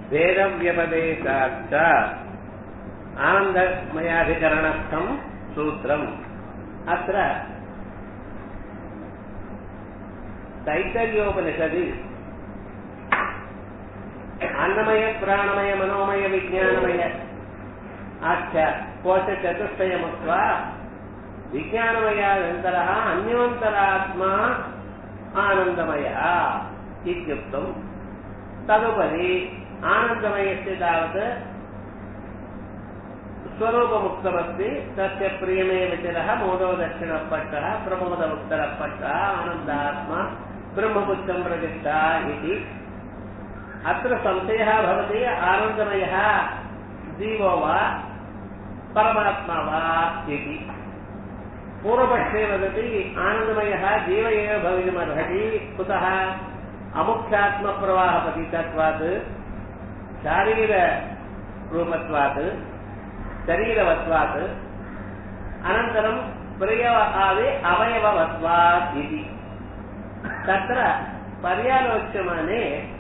भेदव्यपदेशाच्च आनन्दमयाधिकरणस्थम् सूत्रम् अत्र तैतर्योपनिषदि अन्नमय प्राणमय मनोमय विज्ञानमय आख्य कोशचतुष्टयमुक्त्वा विज्ञानमयानन्तरः अन्योन्तरात्मा आनन्दमयः इत्युक्तम् तदुपरि आनन्दमयस्य तावत् स्वरूपमुक्तमस्ति तस्य प्रियमेव चिरः मोदो दक्षिणपट्टः प्रमोदमुत्तरपट्टः आनन्दात्मा ब्रह्मपुत्रं प्रतिष्ठा इति अत्र संशयः भवति आनन्दमयः जीवो वा परमात्मा वा इति पूर्वपक्षे वदति आनन्दमयः जीव एव भवितुमर्हति कुतः अमुख्यात्मप्रवाहपतितत्वात् शारीररूपत्वात् शरीरवत्वात् अनन्तरं प्रिय आदि अवयववत्वात् इति तत्र पर्यालोच्यमाने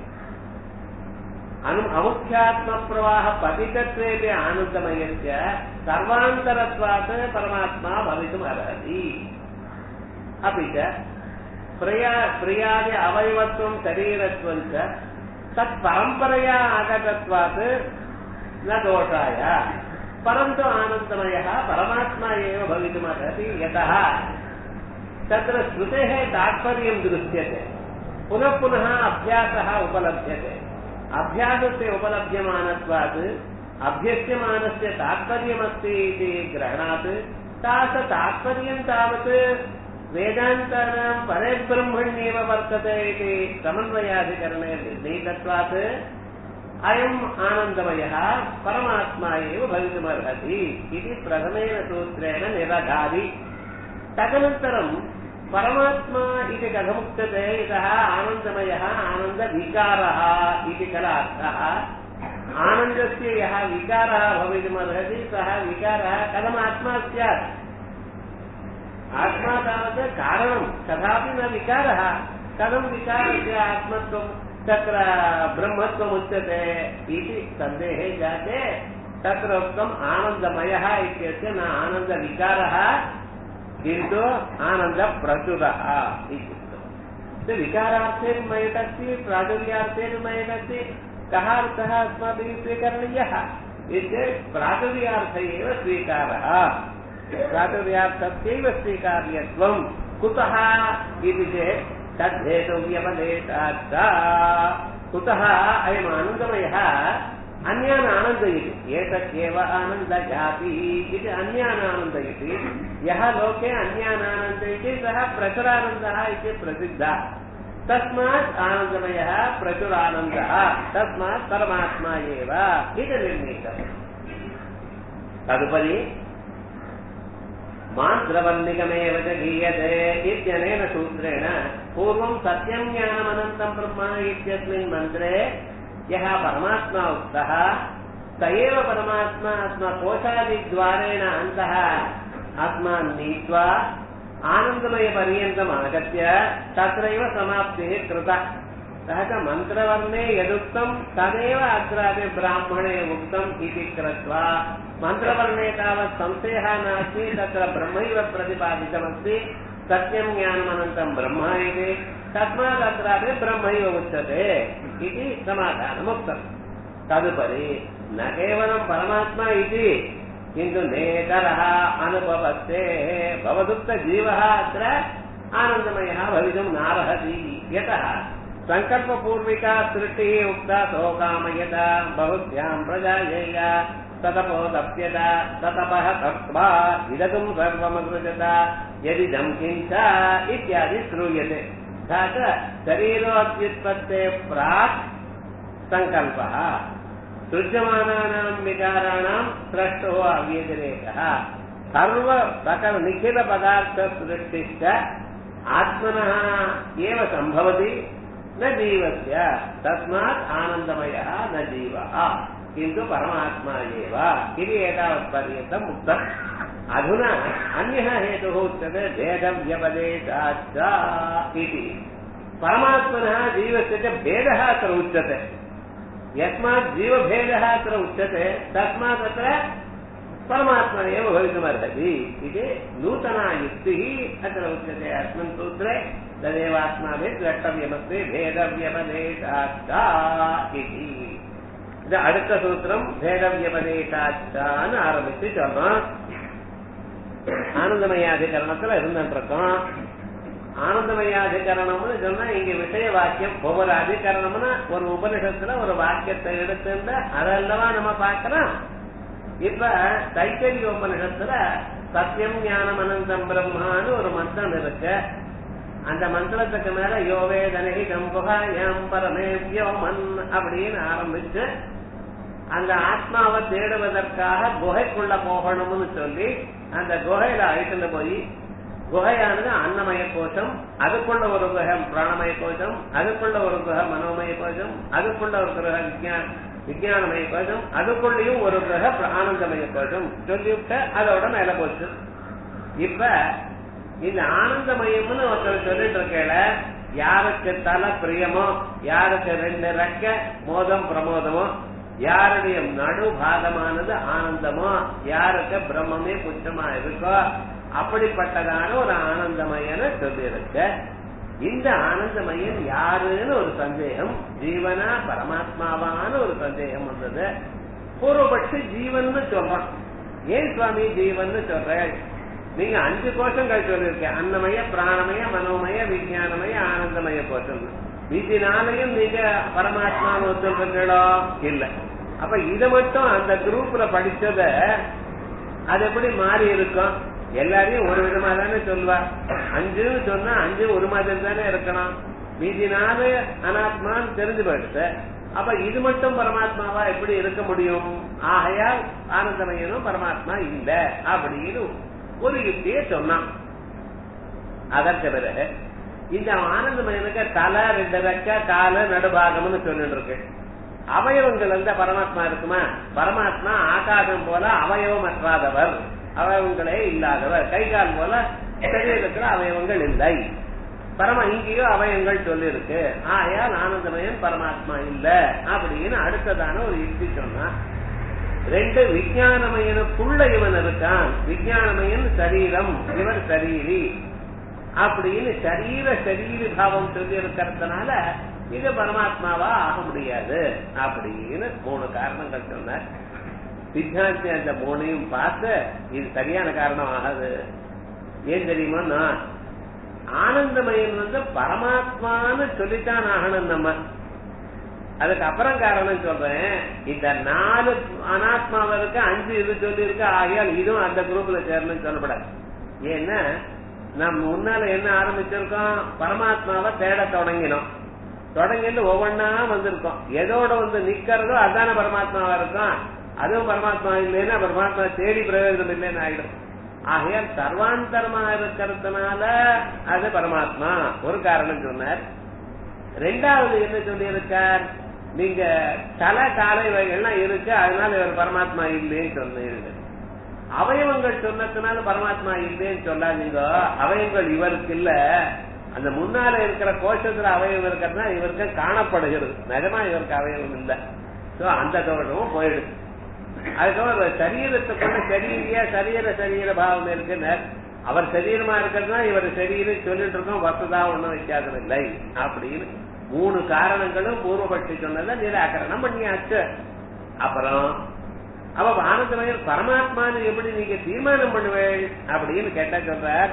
अनु अमुख्यात्मप्रवाहपतितत्वेपि आनन्दमयस्य सर्वान्तरत्वात् परमात्मा भवितुमर्हति अपि च प्रिया प्रियादि अवयवत्वं शरीरत्वं च तत् परम्परया आगतत्वात् न दोषाय परन्तु आनन्दमयः परमात्मा एव भवितुमर्हति यतः तत्र श्रुतेः तात्पर्यं दृश्यते पुनः पुनः अभ्यासः उपलभ्यते अभ्यासस्य उपलभ्यमानत्वात् अभ्यस्यमानस्य तात्पर्यमस्ति इति ग्रहणात् तास तात्पर्यं तावत् वेदान्तानां परे ब्रह्मण्येव वर्तते इति समन्वयाधिकरणे निर्णीतत्वात् अयम् आनन्दमयः परमात्मा एव भवितुमर्हति इति प्रथमेन सूत्रेण निरधाति तदनन्तरं परमात्मा इति कथमुच्यते इतः आनन्दमयः आनन्दविकारः इति खल अर्थः आनन्दस्य यः विकारः भवितुमर्हति सः विकारः कथम् आत्मा स्यात् आत्मा तावत् कारणं कदापि न विकारः कथं विकारस्य आत्मत्वं तत्र ब्रह्मत्वमुच्यते इति सन्देहे जाते तत्र उक्तम् आनन्दमयः इत्यस्य न आनन्दविकारः किन्तु आनन्दप्रचुरः इत्युक्तम् विकारार्थेन मयदस्ति प्राचुर्यार्थेन मयदस्ति कः अर्थः अस्माभिः स्वीकरणीयः इत्येतत् प्राचुर्यार्थ एव स्वीकारः प्राचुर्यार्थस्यैव स्वीकार्यत्वं कुतः इति चेत् तद्धेतव्यपदेशाच्च कुतः अयम् आनन्दमयः अन्यान् आनन्दयति एतत्येव आनन्दजाति इति अन्यान् आनन्दयति यः लोके अन्यान् आनन्दयति सः प्रचुरानन्दः इति प्रसिद्धः तस्मात् आनन्दमयः प्रचुरानन्दः तस्मात् परमात्मा एव इति निर्णीतम् तदुपरि मान्द्रवर्णिकमेव च गीयते इत्यनेन सूत्रेण पूर्वं सत्यं ज्ञानमनन्तं ब्रह्म इत्यस्मिन् मन्त्रे यः परमात्मा उक्तः स एव परमात्मा अस्मकोशादिद्वारेण अन्तः अस्मान् नीत्वा आनन्दमयपर्यन्तम् आगत्य तत्रैव समाप्तिः कृता सः च मन्त्रवर्णे यदुक्तं तदेव अत्रापि ब्राह्मणे उक्तम् इति कृत्वा मन्त्रवर्णे तावत् संशयः नास्ति तत्र ब्रह्मैव प्रतिपादितमस्ति सत्यं ज्ञानमनन्तं ब्रह्म इति तस्मात् अत्रापि ब्रह्मैव उच्यते इति समाधानमुक्तम् तदुपरि न केवलं परमात्मा इति किन्तु नेतरः अनुपपत्ते भवदुक्तजीवः अत्र आनन्दमयः भवितुं नार्हति यतः सङ्कल्पपूर्विका सृष्टिः उक्ता सोकामयत बहुभ्यां प्रजायेय ततपोदप्यत ततपः तत्त्वा इदगुं सर्वमसृजत यदिदं किञ्च इत्यादि श्रूयते तथा च शरीरोऽत्युत्पत्ते प्राक् सङ्कल्पः सृज्यमानानां विकाराणां स्रष्टो अव्यतिरेकः सर्व सकल निखिलपदार्थसृष्टिश्च आत्मनः एव सम्भवति न जीवस्य तस्मात् आनन्दमयः न जीवः किन्तु परमात्मा एव इति एतावत्पर्यन्तम् उक्तम् अधुना अन्यः हेतुः उच्यते भेदव्यपदेशाच्च इति परमात्मनः जीवस्य च भेदः अत्र उच्यते यस्मात् जीवभेदः अत्र उच्यते तस्मात् अत्र परमात्मा एव भवितुमर्हति इति नूतना युक्तिः अत्र उच्यते अस्मिन् सूत्रे तदेव अस्माभिः द्रष्टव्यमस्ति भेदव्यपदेशाच्चा इति இது அடுத்த சூத்திரம் பேதவியபதேசாச்சான்னு ஆரம்பிச்சு சொல்றோம் ஆனந்தமயாதிகரணத்துல இருந்துருக்கோம் ஆனந்தமயாதிகரணம்னு சொன்னா இங்க விஷய வாக்கியம் ஒவ்வொரு அதிகரணம்னா ஒரு உபனிஷத்துல ஒரு வாக்கியத்தை எடுத்துட்டு அதல்லவா நம்ம பார்க்கிறோம் இப்ப தைத்தரிய உபனிஷத்துல சத்தியம் ஞானம் அனந்தம் பிரம்மான்னு ஒரு மந்திரம் இருக்கு அந்த மந்திரத்துக்கு மேல யோவே தனகி கம்புகா எம் பரமே வியோமன் அப்படின்னு ஆரம்பிச்சு அந்த ஆத்மாவை தேடுவதற்காக குகைக்குள்ள போகணும்னு சொல்லி அந்த குகையில அழைத்துட்டு போய் குகையானது அன்னமய கோஷம் அதுக்குள்ள ஒரு குகை பிராணமய கோஷம் அதுக்குள்ள ஒரு குகை மனோமய கோஷம் அதுக்குள்ள ஒரு கிரக விஜயான விஜயானமய கோஷம் அதுக்குள்ளேயும் ஒரு கிரக ஆனந்தமய கோஷம் சொல்லிவிட்டு அதோட மேல போச்சு இப்ப இந்த ஆனந்தமயம்னு ஒருத்தர் சொல்லிட்டு இருக்கல யாருக்கு தலை பிரியமோ யாருக்கு ரெண்டு ரெக்க மோதம் பிரமோதமோ யாருடைய நடு பாகமானது ஆனந்தமோ யாருக்கு பிரம்மமே புச்சமா இருக்கோ அப்படிப்பட்டதான ஒரு ஆனந்தமயனை சொல்லியிருக்க இந்த ஆனந்தமயன் யாருன்னு ஒரு சந்தேகம் ஜீவனா பரமாத்மாவான ஒரு சந்தேகம் வந்தது பூர்வபட்சி ஜீவன் சொல்றான் ஏன் சுவாமி ஜீவன் சொல்ற நீங்க அஞ்சு கோஷங்கள் சொல்லியிருக்க அன்னமய பிராணமய மனோமய விஜயானமய ஆனந்தமய கோஷம் மீதி நாளையும் நீங்க பரமாத்மான்னு சொல்றீங்களோ இல்ல அப்ப இதை மட்டும் அந்த குரூப்ல படிச்சத அது எப்படி மாறி இருக்கும் எல்லாரையும் ஒரு விதமா தானே சொல்லுவா அஞ்சுன்னு சொன்னா அஞ்சு ஒரு மாதிரி தானே இருக்கணும் மீதி நாலு அனாத்மான்னு தெரிஞ்சு போயிடுச்சு அப்ப இது மட்டும் பரமாத்மாவா எப்படி இருக்க முடியும் ஆகையால் ஆனந்தமயனும் பரமாத்மா இல்ல அப்படின்னு ஒரு யுக்தியை சொன்னான் அதற்கு பிறகு இந்த ஆனந்தமயனுக்கு தலை ரெண்டு ரெக்க கால நடுபாகம்னு சொல்லிட்டு இருக்கு அவயவங்கள் வந்து பரமாத்மா இருக்குமா பரமாத்மா ஆகாசம் போல அவயவமற்றாதவர் அவயவங்களே இல்லாதவர் கை கால் போல சரீரத்துல அவயவங்கள் இல்லை பரம இங்கேயோ அவயங்கள் சொல்லி இருக்கு ஆயால் ஆனந்தமயன் பரமாத்மா இல்ல அப்படின்னு அடுத்ததான ஒரு யுக்தி சொன்னா ரெண்டு விஜயானமயனுக்குள்ள இவன் இருக்கான் விஜயானமயன் சரீரம் இவர் சரீரி அப்படின்னு சரீர சரீரி பாவம் சொல்லி இருக்கிறதுனால இது பரமாத்மாவா ஆக முடியாது அப்படின்னு மூணு காரணங்கள் சொன்னார் சித்தாந்தி அந்த மூணையும் பார்த்து இது சரியான காரணம் ஆகாது ஏன் தெரியுமா ஆனந்தமயன் வந்து பரமாத்மான்னு சொல்லித்தான் ஆகணும் நம்ம அதுக்கு அப்புறம் காரணம் சொல்றேன் இந்த நாலு அனாத்மாவிற்கு அஞ்சு இது சொல்லி இருக்கு ஆகையால் இதுவும் அந்த குரூப்ல சேரணும்னு சொல்லப்படாது ஏன்னா நம்ம முன்னால என்ன ஆரம்பிச்சிருக்கோம் பரமாத்மாவை தேட தொடங்கினோம் தொடங்கிட்டு ஒவ்வொன்னா வந்திருக்கோம் எதோட வந்து நிக்கிறதோ அதான பரமாத்மாவா இருக்கும் அதுவும் பரமாத்மா இல்லைன்னா பரமாத்மா தேடி பிரயோஜனம் இல்லைன்னு ஆயிடும் ஆகையால் சர்வாந்தரமா இருக்கிறதுனால அது பரமாத்மா ஒரு காரணம் சொன்னார் ரெண்டாவது என்ன சொல்லி இருக்கார் நீங்க தல காலை வகைகள்லாம் இருக்கு அதனால இவர் பரமாத்மா இல்லைன்னு சொன்னீங்க அவயவங்கள் சொன்னதுனால பரமாத்மா இல்லைன்னு சொல்லாதீங்க அவயவங்கள் இவருக்கு இல்ல அந்த முன்னால இருக்கிற கோஷத்துல அவயவம் இருக்கிறதுனா இவருக்கு காணப்படுகிறது நிஜமா இவருக்கு அவயவம் இல்ல சோ அந்த தோஷமும் போயிடுது அதுக்கப்புறம் சரீரத்துக்குள்ள சரீரியா சரீர சரீர பாவம் இருக்குன்னு அவர் சரீரமா இருக்கிறதுனா இவர் சரீரம் சொல்லிட்டு இருக்கோம் வசதா ஒண்ணும் வித்தியாசம் இல்லை அப்படின்னு மூணு காரணங்களும் பூர்வபட்சி சொன்னதை நிராகரணம் பண்ணியாச்சு அப்புறம் அவ ஆனந்தமயர் பரமாத்மான்னு எப்படி நீங்க தீர்மானம் பண்ணுவேள் அப்படின்னு கேட்டா சொல்றார்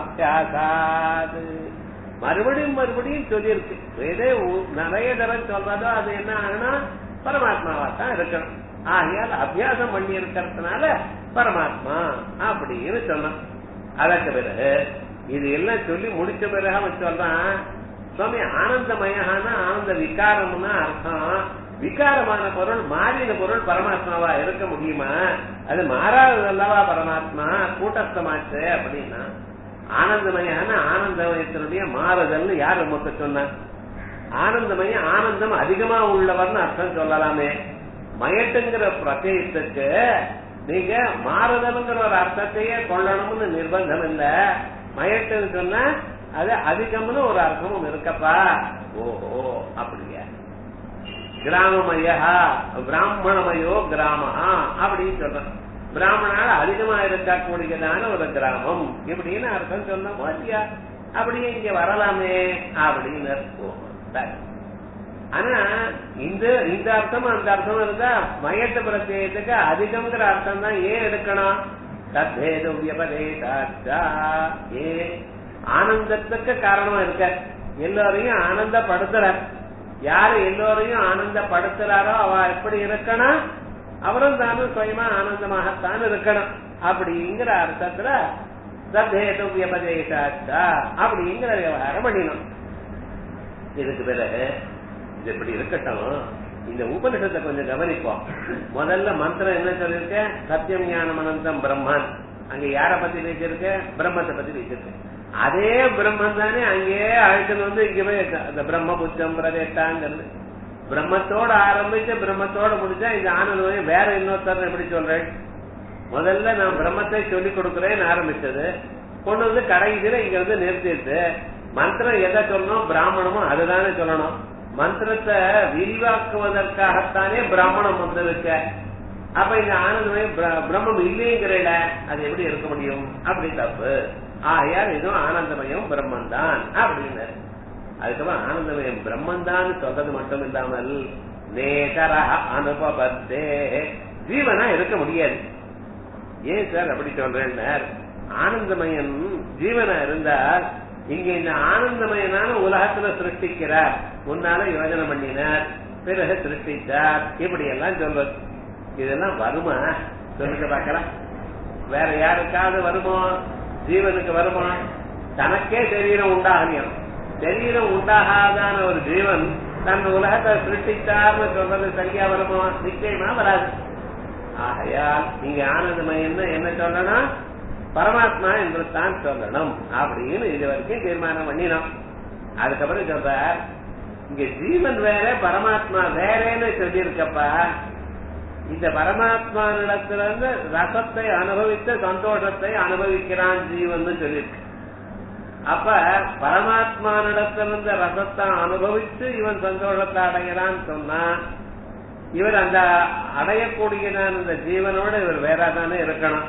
அபியாசாது மறுபடியும் மறுபடியும் சொல்லியிருக்கு எதே நிறைய தரம் சொல்றதோ அது என்ன ஆகுனா பரமாத்மாவா தான் இருக்கணும் ஆகையால் அபியாசம் பண்ணி இருக்கிறதுனால பரமாத்மா அப்படின்னு சொன்னான் அதற்கு பிறகு இது எல்லாம் சொல்லி முடிச்ச பிறகு அவன் சொல்றான் சுவாமி ஆனந்தமயமான ஆனந்த விகாரம்னா அர்த்தம் விகாரமான பொருள் மாறின பொருள் பரமாத்மாவா இருக்க முடியுமா அது மாறாதது அல்லவா பரமாத்மா கூட்டஸ்தமாச்சு அப்படின்னா ஆனந்தமயான ஆனந்தமயத்தினுடைய மாறுதல்னு யார் நமக்கு சொன்ன ஆனந்தமயம் ஆனந்தம் அதிகமா உள்ளவர்னு அர்த்தம் சொல்லலாமே மயட்டுங்கிற பிரதேசத்துக்கு நீங்க மாறுதல்ங்கிற ஒரு அர்த்தத்தையே கொள்ளணும்னு நிர்பந்தம் இல்ல மயட்டுன்னு சொன்னா அது அதிகம்னு ஒரு அர்த்தமும் இருக்கப்பா ஓஹோ அப்படியா கிராமமயா பிராமணமயோ கிராமஹா அப்படின்னு சொல்றேன் பிராமணால அதிகமா இருக்கக்கூடியதான ஒரு கிராமம் இப்படின்னு அர்த்தம் சொன்னோமோ இல்லையா அப்படியே இங்க வரலாமே அப்படின்னு சரி. ஆனா இந்த இந்த அர்த்தம் அந்த அர்த்தம் இருந்தா மயத்த பிரத்யேகத்துக்கு அதிகம்ங்கிற அர்த்தம் தான் ஏன் எடுக்கணும் தத்தேது வியபதேசாச்சா ஏ ஆனந்தத்துக்கு காரணமா இருக்க எல்லாரையும் ஆனந்தப்படுத்துற யாரு எல்லோரையும் ஆனந்தப்படுத்துறாரோ அவ எப்படி இருக்கணும் அவரும் தானும் சுயமா ஆனந்தமாகத்தான் இருக்கணும் அப்படிங்கிற அர்த்தத்துல தத்தேது வியபதேசாச்சா அப்படிங்கிற விவகாரம் பண்ணினோம் இதுக்கு பிறகு இது இப்படி இருக்கட்டும் இந்த உபனிஷத்தை கொஞ்சம் கவனிப்போம் முதல்ல மந்திரம் என்ன சொல்லிருக்க சத்தியம் ஞானம் அனந்தம் பிரம்மன் அங்க யார பத்தி பேசியிருக்க பிரம்மத்தை பத்தி பேசியிருக்க அதே பிரம்மன் தானே அங்கேயே அழைச்சுன்னு வந்து இங்க போய் அந்த பிரம்ம புத்தம் பிரதேட்டாங்கிறது பிரம்மத்தோட ஆரம்பிச்சு பிரம்மத்தோட முடிச்சா இந்த ஆனந்தம் வேற இன்னொருத்தர் எப்படி சொல்றேன் முதல்ல நான் பிரம்மத்தை சொல்லிக் கொடுக்கிறேன்னு ஆரம்பிச்சது கொண்டு வந்து கடைசியில இங்க வந்து நிறுத்திட்டு மந்திரம் எதை சொல்லணும் பிராமணமும் அதுதானே சொல்லணும் மந்திரத்தை விரிவாக்குவதற்காகத்தானே பிராமணம் வந்திருக்க அப்ப இந்த ஆனந்தமே பிர- பிரம்மம் இல்லைங்கிறல அது எப்படி இருக்க முடியும் அப்படி தப்பு ஆகையால் இதுவும் ஆனந்தமயம் பிரம்மன் தான் அப்படின்னு அதுக்கப்புறம் ஆனந்தமயம் பிரம்மன் தான் சொல்றது மட்டும் இல்லாமல் நேதர அனுபவத்தே ஜீவனா இருக்க முடியாது ஏன் சார் அப்படி சொல்றேன் ஆனந்தமயன் ஜீவனா இருந்தால் இங்க இந்த ஆனந்தமயனான உலகத்துல சிருஷ்டிக்கிறார் முன்னால யோஜனை பண்ணினார் பிறகு சிருஷ்டித்தார் இப்படி எல்லாம் சொல்றது இதெல்லாம் வருமா சொல்லுங்க பார்க்கலாம் வேற யாருக்காவது வருமோ ஜீவனுக்கு வருமா தனக்கே சரீரம் உண்டாகலையும் சரீரம் உண்டாகாதான ஒரு ஜீவன் தன் உலகத்தை சிருஷ்டித்தார்னு சொல்றது சரியா வருமோ நிச்சயமா வராது ஆகையால் இங்க ஆனந்தமயம்னு என்ன சொல்லணும் பரமாத்மா என்று தான் சொல்லணும் அப்படின்னு இது வரைக்கும் தீர்மானம் பண்ணினோம் அதுக்கப்புறம் சொல்றார் இங்க ஜீவன் வேற பரமாத்மா வேறேன்னு சொல்லியிருக்கப்பா இந்த பரமாத்மா இருந்து ரசத்தை அனுபவித்த சந்தோஷத்தை அனுபவிக்கிறான் ஜீவன் சொல்லியிருக்கு அப்ப பரமாத்மானிடத்திலிருந்த ரசத்தை அனுபவித்து இவன் சந்தோஷத்தை அடைகிறான்னு சொன்னா இவர் அந்த அடையக்கூடியதான இந்த ஜீவனோட இவர் வேறாதானே இருக்கணும்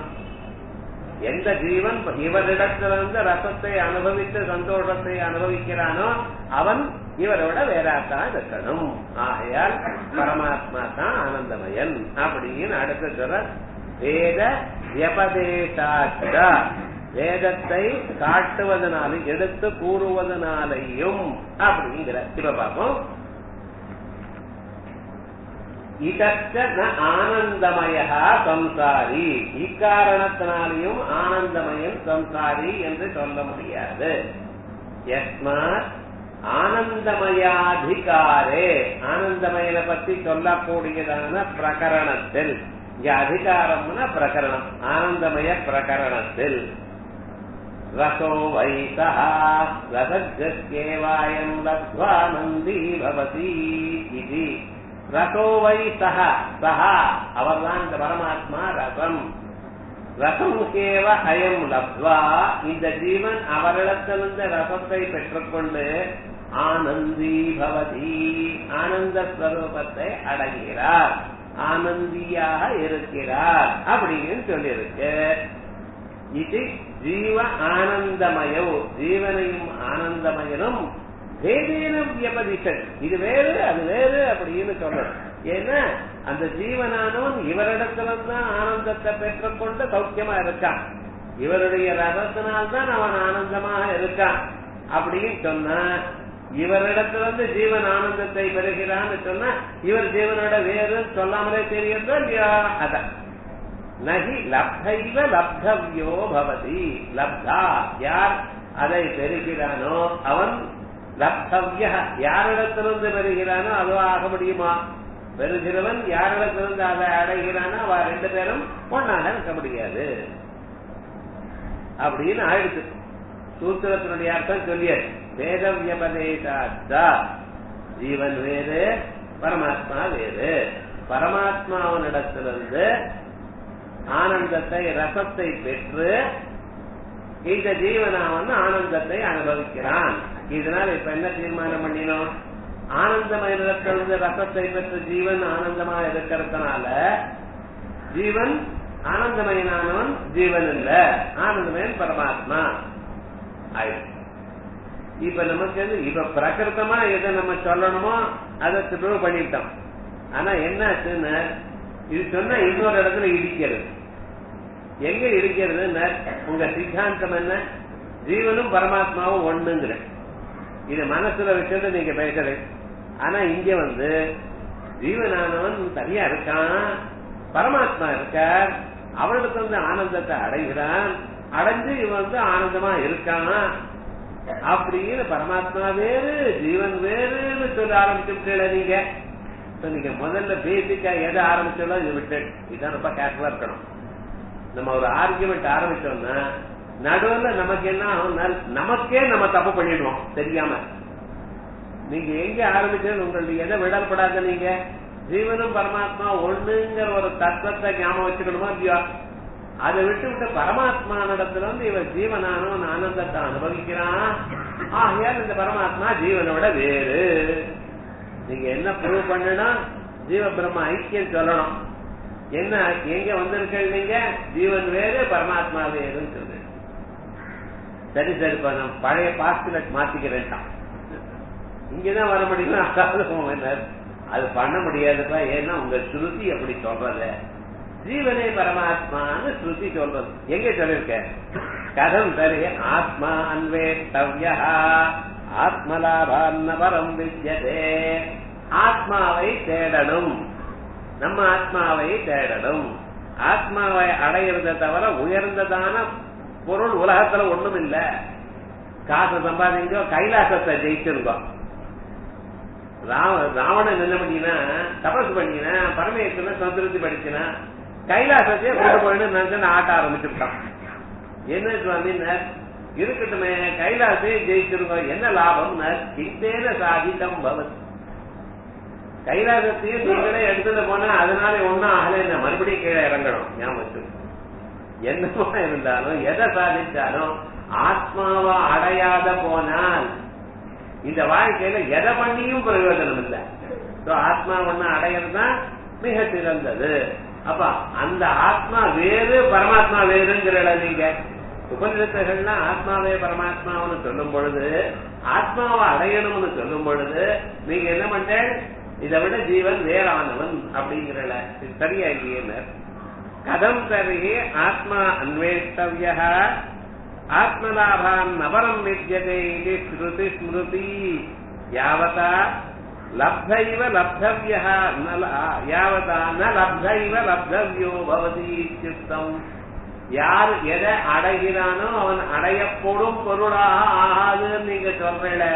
எந்த ஜீவன் இவரிடத்திலிருந்து ரசத்தை அனுபவித்து சந்தோஷத்தை அனுபவிக்கிறானோ அவன் இவரோட வேறாத்தான் இருக்கணும் ஆகையால் பரமாத்மா தான் ஆனந்தமயன் அப்படின்னு அடுத்து சொல்ற வேத வியபதேசாச்ச வேதத்தை காட்டுவதனாலும் எடுத்து கூறுவதனாலையும் அப்படிங்கிற இப்ப பார்ப்போம் இதற்க ந ஆனந்தமய சம்சாரி இக்காரணத்தினாலையும் ஆனந்தமயன் சம்சாரி என்று சொல்ல முடியாது எஸ்மாத் ஆனந்தமயாதிகாரே ஆனந்தமயனை பத்தி சொல்லக்கூடியதான பிரகரணத்தில் இங்க அதிகாரம்னா பிரகரணம் ஆனந்தமய பிரகரணத்தில் ரசோ வைசா ரசஜஸ்கேவாயம் லத்வானந்தி பவதி இது ரசோ வை சஹ சஹா அவர்தான் இந்த பரமாத்மா ரசம் ரசம் கேவ அயம் லப்வா இந்த ஜீவன் அவரிடத்திலிருந்து ரசத்தை பெற்றுக்கொண்டு ஆனந்தி பவதி ஆனந்த ஸ்வரூபத்தை அடைகிறார் ஆனந்தியாக இருக்கிறார் அப்படின்னு சொல்லியிருக்கு இது ஜீவ ஆனந்தமயோ ஜீவனையும் ஆனந்தமயனும் வேதேன வியபதிஷன் இது வேறு அது வேறு அப்படின்னு சொல்லணும் ஏன்னா அந்த ஜீவனானவன் இவரிடத்தில்தான் ஆனந்தத்தை பெற்றுக்கொண்டு சௌக்கியமா இருக்கான் இவருடைய ரதத்தினால்தான் அவன் ஆனந்தமாக இருக்கான் அப்படின்னு சொன்னா இவரிடத்திலிருந்து ஜீவன் ஆனந்தத்தை பெறுகிறான்னு சொன்னா இவர் ஜீவனோட வேறு சொல்லாமலே தெரியுதோ இல்லையா அதான் நகி லப்தைவ லப்தவ்யோ பவதி லப்தா யார் அதை பெறுகிறானோ அவன் லப்தவ்ய யாரிடத்திலிருந்து பெறுகிறானோ அதுவா ஆக முடியுமா பெறுகிறவன் யாரிடத்திலிருந்து அதை அடைகிறானோ அவ ரெண்டு பேரும் ஒன்னாக இருக்க முடியாது அப்படின்னு ஆயிடுச்சு சூத்திரத்தினுடைய அர்த்தம் சொல்லியது வேத வியபதேசாத்தா ஜீவன் வேறு பரமாத்மா வேறு பரமாத்மாவனிடத்திலிருந்து ஆனந்தத்தை ரசத்தை பெற்று இந்த ஜீவனாவன் ஆனந்தத்தை அனுபவிக்கிறான் இதனால இப்ப என்ன தீர்மானம் பண்ணினோம் ஆனந்தமயத்திலிருந்து ரசத்தை பெற்ற ஜீவன் ஆனந்தமா இருக்கிறதுனால ஜீவன் ஆனந்தமயனானவன் ஜீவன் இல்ல ஆனந்தமயன் பரமாத்மா ஆயிடுச்சு இப்ப நமக்கு வந்து இப்ப பிரகிருத்தமா எதை நம்ம சொல்லணுமோ அதை ப்ரூவ் பண்ணிட்டோம் ஆனா என்ன ஆச்சுன்னு இது சொன்னா இன்னொரு இடத்துல இடிக்கிறது எங்க இடிக்கிறதுன்னு உங்க சித்தாந்தம் என்ன ஜீவனும் பரமாத்மாவும் ஒண்ணுங்கிற இது மனசுல வச்சுட்டு நீங்க பேசுறேன் ஆனா இங்க வந்து ஜீவனானவன் தனியா இருக்கான் பரமாத்மா இருக்கார் அவனுக்கு வந்து ஆனந்தத்தை அடைகிறான் அடைஞ்சு இவன் வந்து ஆனந்தமா இருக்கான் அப்படின்னு பரமாத்மா வேறு ஜீவன் வேறுன்னு சொல்ல ஆரம்பிச்சுட்டீங்க நீங்க So, நீங்க முதல்ல பேசிக்கா எதை ஆரம்பிச்சோம் இது விட்டு இதான் ரொம்ப கேர்ஃபுல்லா இருக்கணும் நம்ம ஒரு ஆர்குமெண்ட் ஆரம்பிச்சோம்னா நடுவுல நமக்கு என்ன ஆகும்னா, நமக்கே நம்ம தப்பு பண்ணிடுவோம் தெரியாம நீங்க எங்க ஆரம்பிச்சது உங்களுக்கு எதை விடப்படாத நீங்க ஜீவனும் பரமாத்மா ஒண்ணுங்கிற ஒரு தத்துவத்தை ஞாபகம் வச்சுக்கணுமா இல்லையா அதை விட்டு விட்டு பரமாத்மா நடத்துல வந்து இவன் ஜீவனானவன் ஆனந்தத்தை அனுபவிக்கிறான் ஆகையால் இந்த பரமாத்மா ஜீவனோட வேறு நீங்க என்ன ப்ரூவ் பண்ணணும் ஜீவ பிரம்ம ஐக்கியம் சொல்லணும் என்ன எங்க வந்திருக்கீங்க நீங்க ஜீவன் வேறு பரமாத்மா வேறுன்னு சொல்லு சரி சரி இப்ப நான் பழைய பாஸ்டுலேட் மாத்திக்கிறேன்ட்டான் இங்கதான் வர முடியுமா அதாவது என்ன, அது பண்ண முடியாதுப்பா ஏன்னா உங்க ஸ்ருதி அப்படி சொல்றது ஜீவனே பரமாத்மான்னு ஸ்ருதி சொல்றது எங்க சொல்லிருக்க கதம் தரு ஆத்மா அன்வேஷ்டவ்யா ஆத்மலாபான்ன பரம் வித்யதே ஆத்மாவை தேடணும் நம்ம ஆத்மாவை தேடணும் ஆத்மாவை அடையிறதை தவிர உயர்ந்ததான பொருள் உலகத்துல ஒண்ணும் இல்ல காசு சம்பாதிங்கோ கைலாசத்தை ஜெயிச்சிருக்கோம் ராவ- ராவணன் என்ன பண்ணினா தபசு பண்ணினா பரமேஸ்வரனை சந்திருத்தி படிச்சினா கைலாசத்தையே கொண்டு போயிட்டு நினைச்சு ஆட்ட ஆரம்பிச்சுட்டான் என்ன சுவாமின்னார் இருக்கட்டுமே கைலாசே ஜெயிச்சிருக்கோம் என்ன லாபம் கிந்தேன சாதிதம் பவத் கைலாசத்தையும் நீங்களே எடுத்துட்டு போனா அதனால ஒண்ணும் ஆகல இந்த மறுபடியும் கீழே இறங்கணும் ஞாபகம் வச்சுக்கோங்க. என்னமா இருந்தாலும் எதை சாதிச்சாலும் ஆத்மாவா அடையாத போனால் இந்த வாழ்க்கையில எதை பண்ணியும் பிரயோஜனம் இல்லை So, ஆத்மா ஒண்ணு அடையிறது தான் மிக சிறந்தது அப்ப அந்த ஆத்மா வேறு பரமாத்மா வேறுங்கிற நீங்க உபநிடத்துகள்லாம் ஆத்மாவே பரமாத்மாவுன்னு சொல்லும் பொழுது ஆத்மாவை அடையணும்னு சொல்லும் பொழுது நீங்க என்ன பண்ற இதை விட ஜீவன் வேறானவன் அப்படிங்கிறல இது சரியா இல்லையே கதம் தருகே ஆத்மா அன்வேஷ்டவிய ஆத்மலாபான் நபரம் வித்தியதே இது ஸ்ருதி ஸ்மிருதி யாவதா லப்தைவ லப்தவிய யாவதா ந லப்தைவ லப்தவியோ பவதி இத்யுக்தம் யார் எதை அடைகிறானோ அவன் அடையப்படும் பொருளாக ஆகாதுன்னு நீங்க சொல்றீல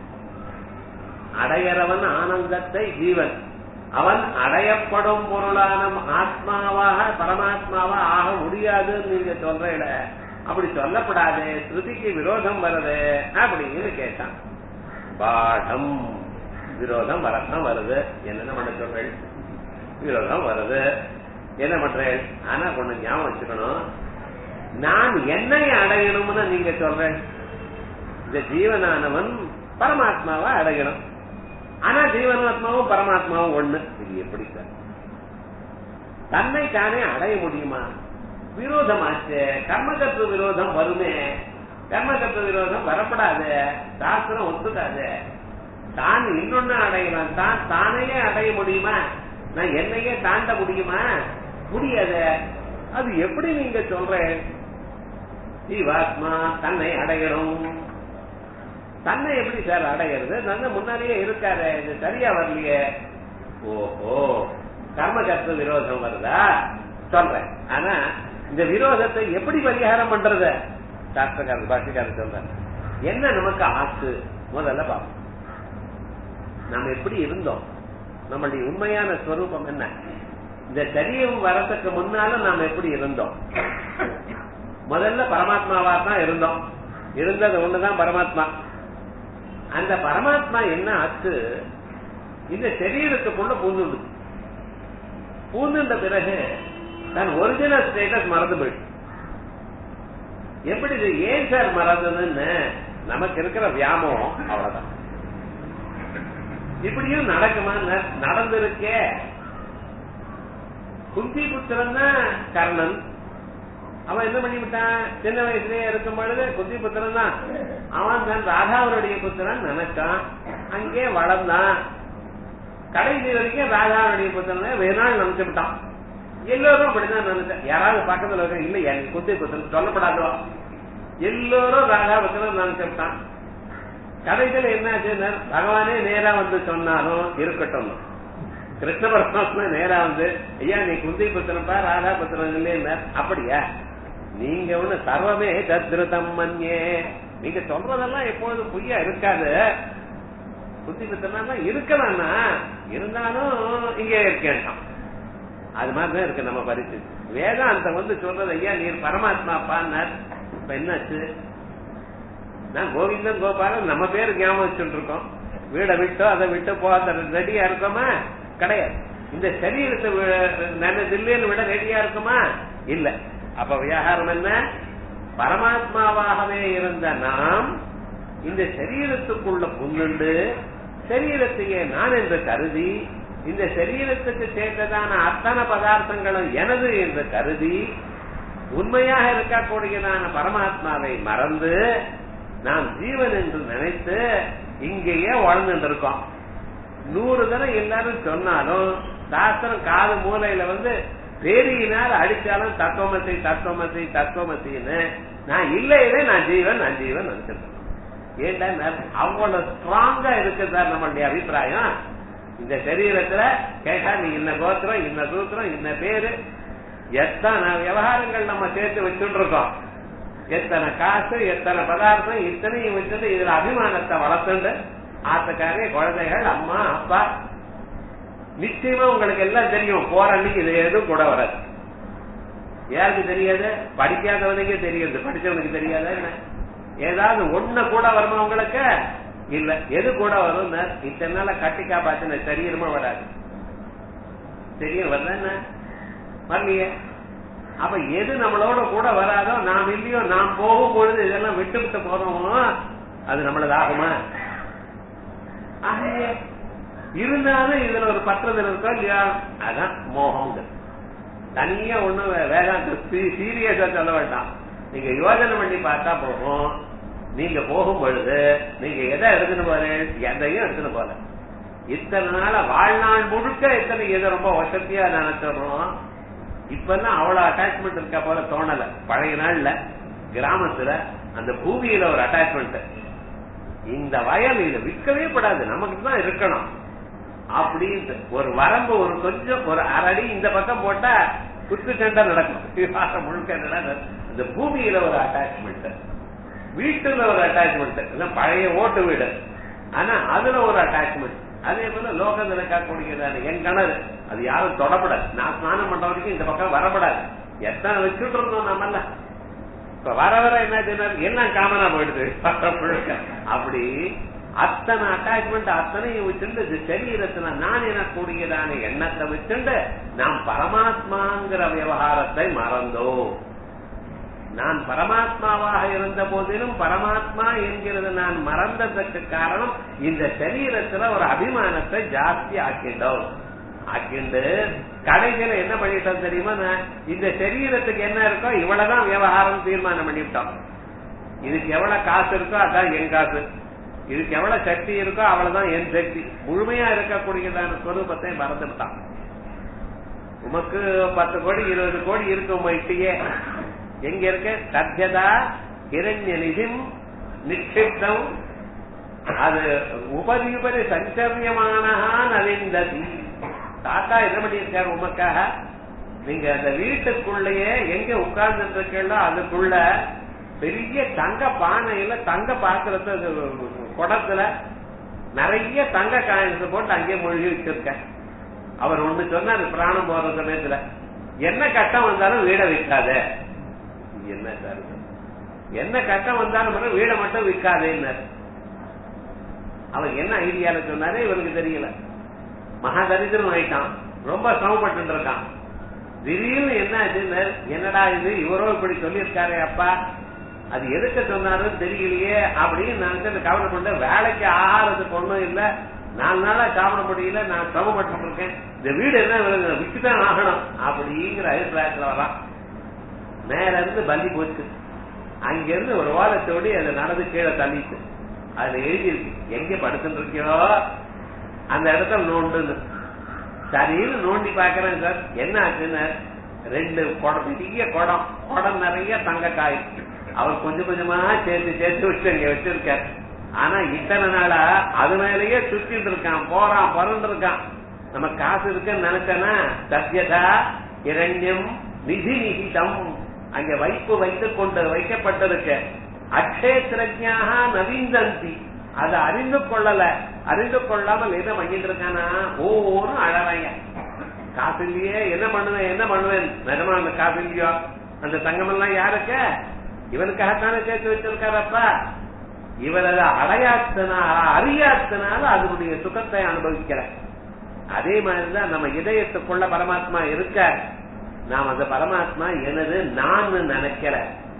அடையறவன் ஆனந்தத்தை ஜீவன் அவன் அடையப்படும் பொருளான ஆத்மாவாக பரமாத்மாவா ஆக முடியாதுன்னு நீங்க சொல்றீல அப்படி சொல்லப்படாது ஸ்ருதிக்கு விரோதம் வருது அப்படின்னு கேட்டான் பாடம் விரோதம் வரத்தான் வருது என்னென்ன பண்ண சொல்றேன் விரோதம் வருது என்ன பண்றேன் ஆனா கொஞ்சம் ஞாபகம் வச்சுக்கணும் நான் என்னை அடையணும்னு நீங்க சொல்றேன் இந்த ஜீவனானவன் பரமாத்மாவை அடையணும் ஆனா ஜீவனாத்மாவும் பரமாத்மாவும் ஒண்ணு இது எப்படி சார் தன்னை தானே அடைய முடியுமா விரோதமாச்சு கர்மகத்துவ விரோதம் வருமே கர்மகத்துவ விரோதம் வரப்படாது சாஸ்திரம் ஒத்துக்காது தான் இன்னொன்னு அடையலாம் தான் தானையே அடைய முடியுமா நான் என்னையே தாண்ட முடியுமா முடியாது அது எப்படி நீங்க சொல்றேன் ஜீவாத்மா தன்னை அடையணும் தன்னை எப்படி சார் அடையிறது தன்னை முன்னாடியே இருக்காரு இது சரியா வரலையே ஓஹோ கர்மகர்த்த விரோதம் வருதா சொல்றேன் ஆனா இந்த விரோதத்தை எப்படி பரிகாரம் பண்றது சாஸ்திரக்காரர் பாஷக்காரர் சொல்றாரு என்ன நமக்கு ஆசு முதல்ல பார்ப்போம் நாம எப்படி இருந்தோம் நம்மளுடைய உண்மையான ஸ்வரூபம் என்ன இந்த சரீரம் வரத்துக்கு முன்னால நாம எப்படி இருந்தோம் முதல்ல பரமாத்மாவா தான் இருந்தோம் இருந்தது ஒண்ணுதான் பரமாத்மா அந்த பரமாத்மா என்ன ஆச்சு இந்த சரீரத்துக்குள்ள பூந்துண்டு பூந்துட்ட பிறகு தன் ஒரிஜினல் ஸ்டேட்டஸ் மறந்து போயிடுச்சு எப்படி இது ஏன் சார் மறந்ததுன்னு நமக்கு இருக்கிற வியாமோகம் அவ்வளவுதான் இப்படியும் நடக்குமா நடந்திருக்கே குந்தி புத்திரன் தான் கர்ணன் அவன் என்ன பண்ணிவிட்டான் சின்ன வயசுலயே இருக்கும் பொழுது குந்தி புத்திரன் தான் அவன் தன் ராதாவனுடைய புத்திரன் நினைச்சான் அங்கே வளர்ந்தான் கடைசி வரைக்கும் ராதாவனுடைய புத்திரன் வெகு நாள் நினைச்சு விட்டான் எல்லோரும் அப்படிதான் நினைச்சேன் யாராவது பக்கத்துல இருக்க இல்ல எனக்கு குந்தி புத்திரன் சொல்லப்படாதோ எல்லோரும் ராதா புத்திரன் நினைச்சு விட்டான் கடைசியில என்னாச்சு பகவானே நேரா வந்து சொன்னாலும் இருக்கட்டும் கிருஷ்ண பரமாத்மா நேரா வந்து ஐயா நீ குந்தி புத்திரப்பா ராதா புத்திரன் இல்லையா அப்படியா நீங்க ஒண்ணு சர்வமே தத்ருதம் மன்யே நீங்க சொல்றதெல்லாம் எப்பொழுதும் பொய்யா இருக்காது குந்தி புத்திரனா இருக்கலாம்னா இருந்தாலும் இங்கே இருக்கேன் அது மாதிரிதான் இருக்கு நம்ம பரிசு வேதாந்தம் வந்து சொல்றது ஐயா நீர் பரமாத்மா பான்னார் இப்ப என்னாச்சு நான் கோவிந்தன் கோபாலன் நம்ம பேரு ஞாபகம் வச்சுட்டு இருக்கோம் வீடை விட்டோ அதை விட்டு போக ரெடியா இருக்கோமா கிடையாது இந்த சரீரத்தை நல்லதில்லைன்னு விட ரெடியா இருக்குமா இல்ல அப்ப விவகாரம் என்ன பரமாத்மாவாகவே இருந்த நாம் இந்த சரீரத்துக்குள்ள புண்ணுண்டு சரீரத்தையே நான் என்று கருதி இந்த சரீரத்துக்கு சேர்ந்ததான அத்தனை பதார்த்தங்களும் எனது என்று கருதி உண்மையாக இருக்கக்கூடியதான பரமாத்மாவை மறந்து நாம் ஜீவன் என்று நினைத்து இங்கேயே வாழ்ந்துட்டு இருக்கோம் நூறு தடவை எல்லாரும் சொன்னாலும் சாஸ்திரம் காது மூலையில வந்து பேரியினால் அடிச்சாலும் தத்துவமசி தத்துவமசி தத்துவமசின்னு நான் இல்லையே நான் ஜீவன் நான் ஜீவன் நினைச்சிருக்கேன் ஏன்டா அவ்வளவு ஸ்ட்ராங்கா இருக்கு சார் நம்மளுடைய அபிப்பிராயம் இந்த சரீரத்துல கேட்டா நீ இன்ன கோத்திரம் இன்ன சூத்திரம் இன்ன பேரு எத்தனை விவகாரங்கள் நம்ம சேர்த்து வச்சுட்டு இருக்கோம் எத்தனை காசு எத்தனை பதார்த்தம் இத்தனையும் வச்சுட்டு இதுல அபிமானத்தை வளர்த்துண்டு ஆத்தக்காரே குழந்தைகள் அம்மா அப்பா நிச்சயமா உங்களுக்கு எல்லாம் தெரியும் போற அன்னைக்கு இது எதுவும் கூட வராது யாருக்கு தெரியாது படிக்காதவனுக்கே தெரியுது படிச்சவனுக்கு தெரியாதா என்ன ஏதாவது ஒண்ணு கூட வருமா உங்களுக்கு இல்ல எது கூட வரும் இத்தனை நாள கட்டி காப்பாத்தின சரீரமா வராது தெரியும் வருதா என்ன வரலையே அப்ப எது நம்மளோட கூட வராதோ நாம் இல்லையோ நாம் போகும் பொழுது இதெல்லாம் விட்டு விட்டு போறோமோ அது நம்மளது ஆகுமா ஆகவே இருந்தாலும் இதுல ஒரு பற்றதல் இருக்கோ இல்லையா அதான் மோகம் தனியா ஒண்ணு வேதாந்த சீரியஸா சொல்ல வேண்டாம் நீங்க யோஜனை பண்ணி பார்த்தா போகும் நீங்க போகும் பொழுது நீங்க எதை எடுத்துன்னு போற எதையும் எடுத்துன்னு போல இத்தனை நாள வாழ்நாள் முழுக்க இத்தனை எதை ரொம்ப வசதியா நினைச்சிடறோம் இப்பெல்லாம் அவ்வளவு அட்டாச்மெண்ட் இருக்கா போல தோணல பழைய நாள்ல கிராமத்துல அந்த பூமியில ஒரு அட்டாச்மெண்ட் இந்த வயல் இதை விற்கவே படாது நமக்கு தான் இருக்கணும் அப்படின்ட்டு ஒரு வரம்பு ஒரு கொஞ்சம் ஒரு அரடி இந்த பக்கம் போட்டா குத்து சண்டை நடக்கும் முழுக்க நடக்கும் அந்த பூமியில ஒரு அட்டாச்மெண்ட் வீட்டுல ஒரு அட்டாச்மெண்ட் பழைய ஓட்டு வீடு ஆனா அதுல ஒரு அட்டாச்மெண்ட் அதே போல லோகத்தில் இருக்கக்கூடியதான என் கிணறு அது யாரும் தொடப்படாது நான் ஸ்நானம் பண்ற வரைக்கும் இந்த பக்கம் வரப்படாது எத்தனை வச்சுட்டு இருந்தோம் நம்மள இப்ப வர வர என்ன எல்லாம் காமனா போயிடுது அப்படி அத்தனை அட்டாச்மெண்ட் அத்தனையும் வச்சுட்டு சரீரத்துல நான் எனக்கூடியதான எண்ணத்தை வச்சுண்டு நாம் பரமாத்மாங்கிற விவகாரத்தை மறந்தோம் நான் பரமாத்மாவாக இருந்த போதிலும் பரமாத்மா என்கிறது நான் மறந்ததற்கு காரணம் இந்த சரீரத்துல ஒரு அபிமானத்தை ஜாஸ்தி ஆக்கிட்டோம் ஆக்கிண்டு கடைசியில என்ன பண்ணிட்டோம் தெரியுமா இந்த சரீரத்துக்கு என்ன இருக்கோ இவ்வளவுதான் விவகாரம் தீர்மானம் பண்ணிவிட்டோம் இதுக்கு எவ்வளவு காசு இருக்கோ அதான் என் காசு இதுக்கு எவ்வளவு சக்தி இருக்கோ அவ்வளவுதான் என் சக்தி முழுமையா இருக்கக்கூடியதான ஸ்வரூபத்தை மறந்துவிட்டான் உமக்கு பத்து கோடி இருபது கோடி இருக்கு உங்கள்கிட்டயே எங்க இருக்க சத்தியதா இரண்ய நிதிம் நிக்ஷிப்தம் அது உபரி உபரி சஞ்சரியமான நலிந்ததி தாத்தா என்ன பண்ணியிருக்காரு உமக்காக நீங்க அந்த வீட்டுக்குள்ளேயே எங்க உட்கார்ந்து இருக்கீங்களோ அதுக்குள்ள பெரிய தங்க பானையில தங்க பாத்திரத்தை குடத்துல நிறைய தங்க காயின்ஸ் போட்டு அங்கேயே மொழி வச்சிருக்க அவர் ஒண்ணு சொன்னாரு பிராணம் போற சமயத்துல என்ன கட்டம் வந்தாலும் வீட விற்காத என்ன சார் என்ன கட்டம் வந்தாலும் வீடை மட்டும் விற்காதேன்னு அவன் என்ன ஐடியால சொன்னாரு இவனுக்கு தெரியல மகா தரித்திரம் ஆயிட்டான் ரொம்ப சிரமப்பட்டு இருக்கான் திடீர்னு என்ன ஆச்சுன்னு என்னடா இது இவரோ இப்படி சொல்லியிருக்காரு அப்பா அது எதுக்க சொன்னாருன்னு தெரியலையே அப்படின்னு நினைச்சு கவலை பண்ண வேலைக்கு ஆகாரத்துக்கு ஒண்ணும் இல்ல நாலு நாளா சாப்பிட முடியல நான் சிரமப்பட்டு இருக்கேன் இந்த வீடு என்ன விலை விட்டுதான் ஆகணும் அப்படிங்கிற அபிப்பிராயத்துல வரான் மேல இருந்து பலி போச்சு அங்க இருந்து ஒரு வாரத்தோடி அதை நடந்து கீழே தள்ளிட்டு அதுல எழுதி இருக்கு எங்க படுத்துட்டு இருக்கியோ அந்த இடத்துல நோண்டுன்னு சரின்னு நோண்டி பாக்குறேன் சார் என்ன ஆச்சுன்னு ரெண்டு குடம் பெரிய குடம் குடம் நிறைய தங்க காய் அவர் கொஞ்சம் கொஞ்சமா சேர்த்து சேர்த்து வச்சு அங்க வச்சிருக்காரு ஆனா இத்தனை நாளா அது மேலேயே சுத்திட்டு இருக்கான் போறான் பறந்து இருக்கான் நம்ம காசு இருக்குன்னு நினைச்சேன்னா சத்யதா இரண்யம் நிதி நிகிதம் அங்க வைப்பு வைத்துக் கொண்டு வைக்கப்பட்டிருக்க அக்ஷேத்திரஜாக நவீந்தந்தி அதை அறிந்து கொள்ளல அறிந்து கொள்ளாமல் என்ன பண்ணிட்டு இருக்கானா ஒவ்வொரு அழறைய காசு இல்லையே என்ன பண்ணுவேன் என்ன பண்ணுவேன் நிஜமா அந்த காசு இல்லையோ அந்த தங்கம் எல்லாம் யாருக்கு இவனுக்காகத்தானே சேர்த்து வச்சிருக்காரப்பா இவர் அதை அடையாத்தனால அறியாத்தனால அதனுடைய சுகத்தை அனுபவிக்கிற அதே மாதிரிதான் நம்ம இதயத்துக்குள்ள பரமாத்மா இருக்க நாம் அந்த பரமாத்மா எனது நான் நினைக்கிற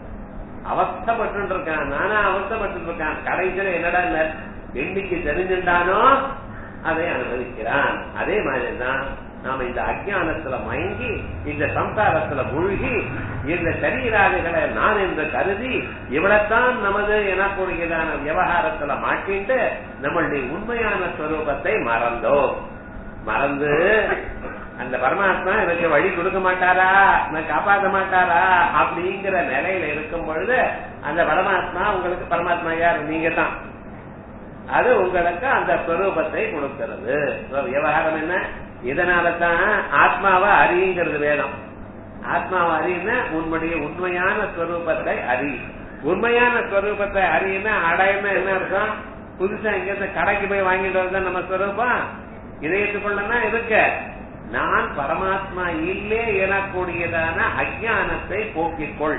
அவஸ்தப்பட்டு இருக்கான் நானா அவஸ்தப்பட்டு இருக்கான் கடைசியில என்னடா என்னைக்கு தெரிஞ்சுட்டானோ அதை அனுபவிக்கிறான் அதே மாதிரிதான் நாம இந்த அஜானத்துல மயங்கி இந்த சம்சாரத்துல மூழ்கி இந்த சரீராதிகளை நான் என்று கருதி இவ்வளத்தான் நமது எனக்கூடியதான விவகாரத்துல மாட்டிட்டு நம்மளுடைய உண்மையான ஸ்வரூபத்தை மறந்தோம் மறந்து அந்த பரமாத்மா எனக்கு வழி கொடுக்க மாட்டாரா நான் காப்பாற்ற மாட்டாரா அப்படிங்கிற நிலையில இருக்கும் பொழுது அந்த பரமாத்மா உங்களுக்கு பரமாத்மா யார் நீங்க தான் அது உங்களுக்கு அந்த ஸ்வரூபத்தை கொடுக்கிறது விவகாரம் என்ன இதனால தான் ஆத்மாவை அறியுங்கிறது வேதம் ஆத்மாவை அறியுன்னா உன்னுடைய உண்மையான ஸ்வரூபத்தை அறி உண்மையான ஸ்வரூபத்தை அறியுன்னா அடையுன்னா என்ன அர்த்தம் புதுசா எங்க கடைக்கு போய் வாங்கிட்டு வரதான் நம்ம ஸ்வரூபம் இதயத்துக்குள்ளனா இருக்க நான் பரமாத்மா இல்லே எனக்கூடியதான அஜானத்தை போக்கிக்கொள்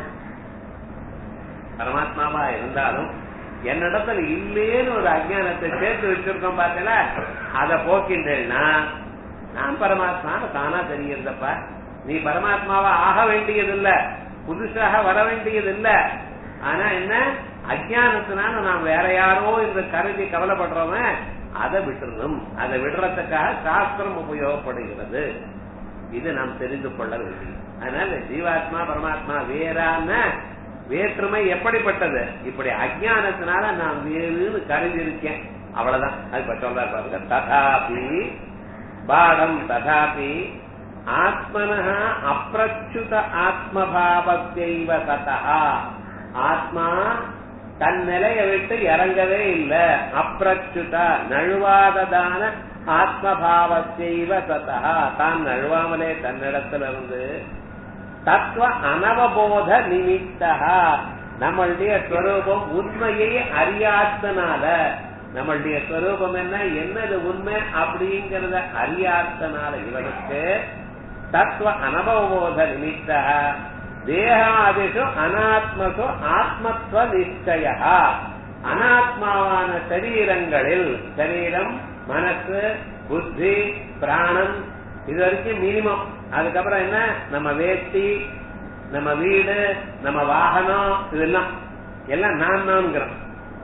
பரமாத்மாவா இருந்தாலும் என்னிடத்துல இல்லேன்னு ஒரு அஜானத்தை சேர்த்து வச்சிருக்கோம் பார்த்தல அதை போக்கின்றேன்னா நான் பரமாத்மா தானா தெரியுறதப்பா நீ பரமாத்மாவா ஆக வேண்டியதில்ல புதுசாக வர வேண்டியதில்ல ஆனா என்ன அஜானத்தினால நாம் வேற யாரோ என்று கருதி கவலைப்படுறவன் அதை விட்டுறணும் அதை விடுறதுக்காக சாஸ்திரம் உபயோகப்படுகிறது இது நாம் தெரிந்து கொள்ள வேண்டியது அதனால ஜீவாத்மா பரமாத்மா வேறான வேற்றுமை எப்படிப்பட்டது இப்படி அஜானத்தினால நான் வேறுன்னு கருதி இருக்கேன் அவ்வளவுதான் அது இப்ப சொல்றாரு பாருங்க ததாபி பாடம் ததாபி ஆத்மன அப்பிரச்சுத ஆத்மபாவத்தைவ சதா ஆத்மா தன் நிலையை விட்டு இறங்கவே இல்லை அப்பிரச்சுத நழுவாததான ஆத்மபாவத்தைவ சதா தான் நழுவாமலே தன்னிடத்திலிருந்து தத்துவ அனவபோத நிமித்தா நம்மளுடைய ஸ்வரூபம் உண்மையை அறியாத்தனால நம்மளுடைய ஸ்வரூபம் என்ன என்னது உண்மை அப்படிங்கறத அறியாத்தனால இவனுக்கு தத்துவ அனவபோத நிமித்தா தேகாதிஷு அனாத்மசு ஆத்மத்துவ நிச்சய அனாத்மாவான சரீரங்களில் சரீரம் மனசு புத்தி பிராணம் இது வரைக்கும் மினிமம் அதுக்கப்புறம் என்ன நம்ம வேட்டி நம்ம வீடு நம்ம வாகனம் இதெல்லாம் எல்லாம் நான் நான்கிறோம்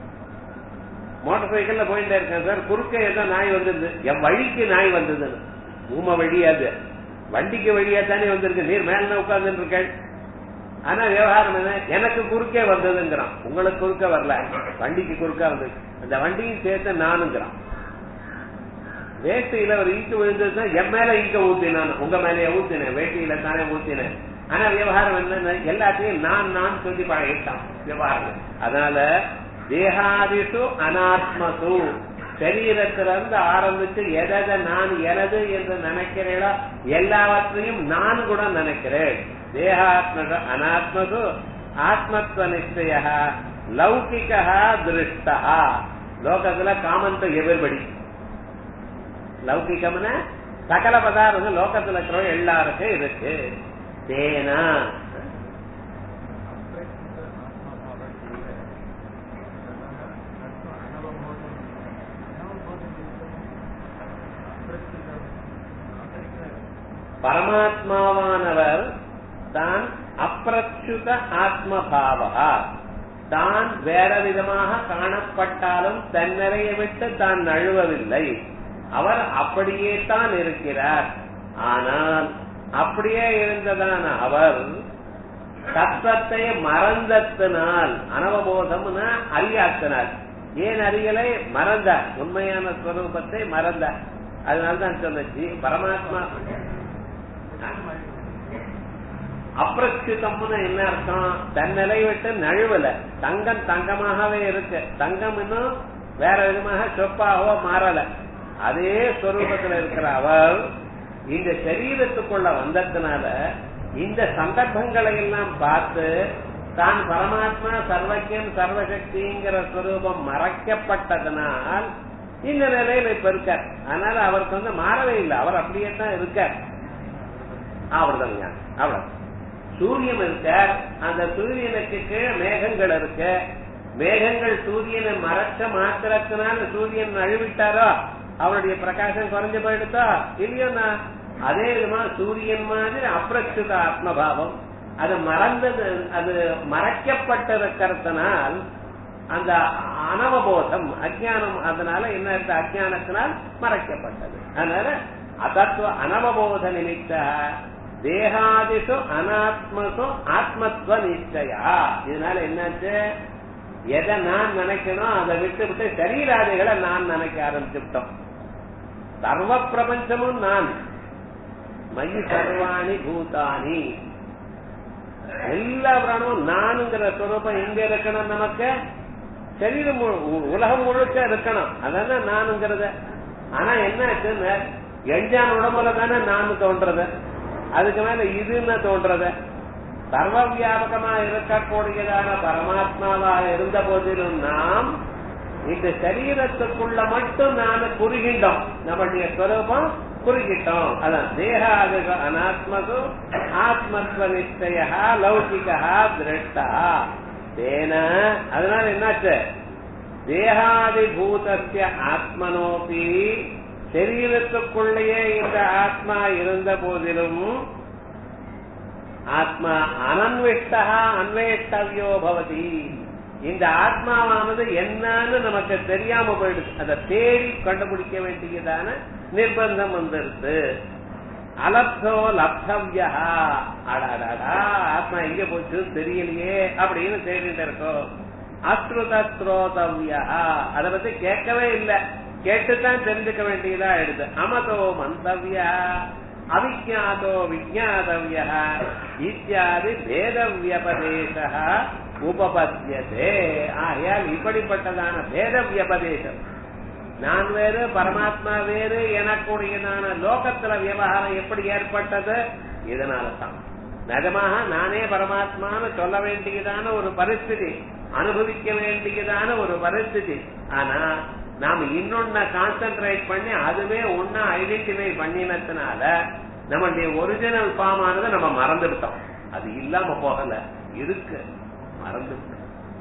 மோட்டார் சைக்கிள்ல போயிட்டே இருக்கேன் சார் குறுக்க ஏதோ நாய் வந்தது என் வழிக்கு நாய் வந்தது ஊம வழியாது வண்டிக்கு வழியா தானே வந்திருக்கு நீர் மேல உட்கார்ந்து இருக்கேன் ஆனா விவகாரம் என்ன எனக்கு குறுக்கே வந்ததுங்கிறான் உங்களுக்கு குறுக்க வரல வண்டிக்கு குறுக்க வந்தது அந்த வண்டியும் சேர்த்து நானுங்கிறான் வேட்டையில ஒரு ஈட்டு விழுந்ததுன்னா என் மேல ஈக்க ஊத்தினான் உங்க மேலேயே ஊத்தினேன் வேட்டையில தானே ஊத்தினேன் ஆனா விவகாரம் என்ன எல்லாத்தையும் நான் நான் சொல்லி பழகிட்டான் விவகாரம் அதனால தேகாதிஷு அனாத்மசு சரீரத்திலிருந்து ஆரம்பிச்சு எதை நான் எனது என்று நினைக்கிறேனோ எல்லாவற்றையும் நான் கூட நினைக்கிறேன் தேகாத்மக அனாத்மசு ஆத்மத்துவ நிச்சய லௌகிகா திருஷ்டா லோகத்துல காமன் டு எவர்படி லௌகிகம்னா சகல பதார்த்தம் லோகத்துல இருக்கிற எல்லாருக்கும் இருக்கு தேனா பரமாத்மாவானவர் தான் அப்பிரச்சுத ஆத்மபாவா தான் வேற விதமாக காணப்பட்டாலும் தன்னிறையை விட்டு தான் நழுவவில்லை அவர் அப்படியே தான் இருக்கிறார் ஆனால் அப்படியே இருந்ததான அவர் தத்துவத்தை மறந்தத்தினால் அனவபோதம்னா அறியாத்தினால் ஏன் அறியலை மறந்தார் உண்மையான ஸ்வரூபத்தை மறந்தார் அதனால்தான் சொன்னச்சு பரமாத்மா அப்பிரஸ்கிருதம்னு என்ன அர்த்தம் தன் நிலை விட்டு நழுவல தங்கம் தங்கமாகவே இருக்கு தங்கம் இன்னும் வேற விதமாக சொப்பாகவோ மாறல அதே ஸ்வரூபத்துல இருக்கிற அவர் இந்த சரீரத்துக்குள்ள வந்ததுனால இந்த சந்தர்ப்பங்களை எல்லாம் பார்த்து தான் பரமாத்மா சர்வக்கியம் சர்வசக்திங்கிற ஸ்வரூபம் மறைக்கப்பட்டதனால் இந்த நிலையில இப்ப இருக்கார் அதனால அவருக்கு வந்து மாறவே இல்லை அவர் அப்படியே தான் இருக்கார் அவ்வளவுதாங்க அவ்வளவு சூரியன் இருக்கார் அந்த சூரியனுக்கு கீழே மேகங்கள் இருக்கு மேகங்கள் சூரியனை மறைச்ச மாத்திரத்தினால சூரியன் அழுவிட்டாரோ அவருடைய பிரகாசம் குறைஞ்சு போயிடுதா இல்லையோண்ணா அதே விதமா சூரியன் மாதிரி அப்பிரச்சுத ஆத்மபாவம் அது மறந்தது அது மறைக்கப்பட்டிருக்கிறதுனால் அந்த அனவபோதம் அஜானம் அதனால என்ன இருக்கு அஜானத்தினால் மறைக்கப்பட்டது அதனால அதத்துவ அனவபோத நிமித்த தேகாதிசு அனாத்மசு ஆத்மத்துவ நிச்சயா இதனால என்னாச்சு எதை நான் நினைக்கணும் அதை விட்டு விட்டு சரீராதிகளை நான் நினைக்க ஆரம்பிச்சுட்டோம் சர்வ பிரபஞ்சமும் நான் மயி சர்வாணி பூதானி எல்லா பிராணமும் நானுங்கிற ஸ்வரூபம் எங்க இருக்கணும் நமக்கு சரீரம் மு- உலகம் முழுக்க இருக்கணும் அதான் நானுங்கிறத ஆனா என்ன ஆச்சுன்னு எஞ்சான் உடம்புல தானே நான் தோன்றது அதுக்கு மேல இதுன்னு தோன்றது சர்வ வியாபகமா இருக்கக்கூடியதான பரமாத்மாவாக இருந்த போதிலும் நாம் இந்த சரீரத்துக்குள்ள மட்டும் நான் குறுகின்றோம் நம்முடைய ஸ்வரூபம் குறுகிட்டோம் அதான் தேகாதிக அனாத்மது ஆத்மத்வ நிச்சய லௌகிகா திருஷ்டா தேன அதனால என்னாச்சு தேகாதிபூதஸ்ய ஆத்மனோபி சரீரத்துக்குள்ளேயே இந்த ஆத்மா இருந்த போதிலும் ஆத்மா அனன்விஷ்டா அன்வேஷ்டவியோ பவதி இந்த ஆத்மாவானது என்னன்னு நமக்கு தெரியாம போயிடுது அதை தேடி கண்டுபிடிக்க வேண்டியதான நிர்பந்தம் வந்துருது அலப்தோ லப்தவ்யா அடாடாடா ஆத்மா எங்க போச்சு தெரியலையே அப்படின்னு தேடிட்டு இருக்கோம் அஸ்ருத ஸ்ரோதவ்யா அதை பத்தி கேட்கவே இல்லை கேட்டுதான் தெரிஞ்சுக்க வேண்டியதா ஆயிடுது அமதோ மந்தவ்யா அவிஜாதோ விஜாதவிய இத்தியாதி பேத வியபதேச உபபத்தியதே ஆகையால் இப்படிப்பட்டதான பேத வியபதேசம் நான் வேறு பரமாத்மா வேறு எனக்கூடியதான லோகத்துல விவகாரம் எப்படி ஏற்பட்டது இதனால தான் நிஜமாக நானே பரமாத்மான்னு சொல்ல வேண்டியதான ஒரு பரிஸ்திதி அனுபவிக்க வேண்டியதான ஒரு பரிஸ்திதி ஆனா நாம இன்னொன்ன கான்சென்ட்ரேட் பண்ணி அதுவே ஒன்னா ஐடென்டிஃபை பண்ணினதுனால நம்மளுடைய ஒரிஜினல் ஃபார்ம் ஆனதை நம்ம மறந்துவிட்டோம் அது இல்லாம போகல இருக்கு மறந்துவிட்டோம்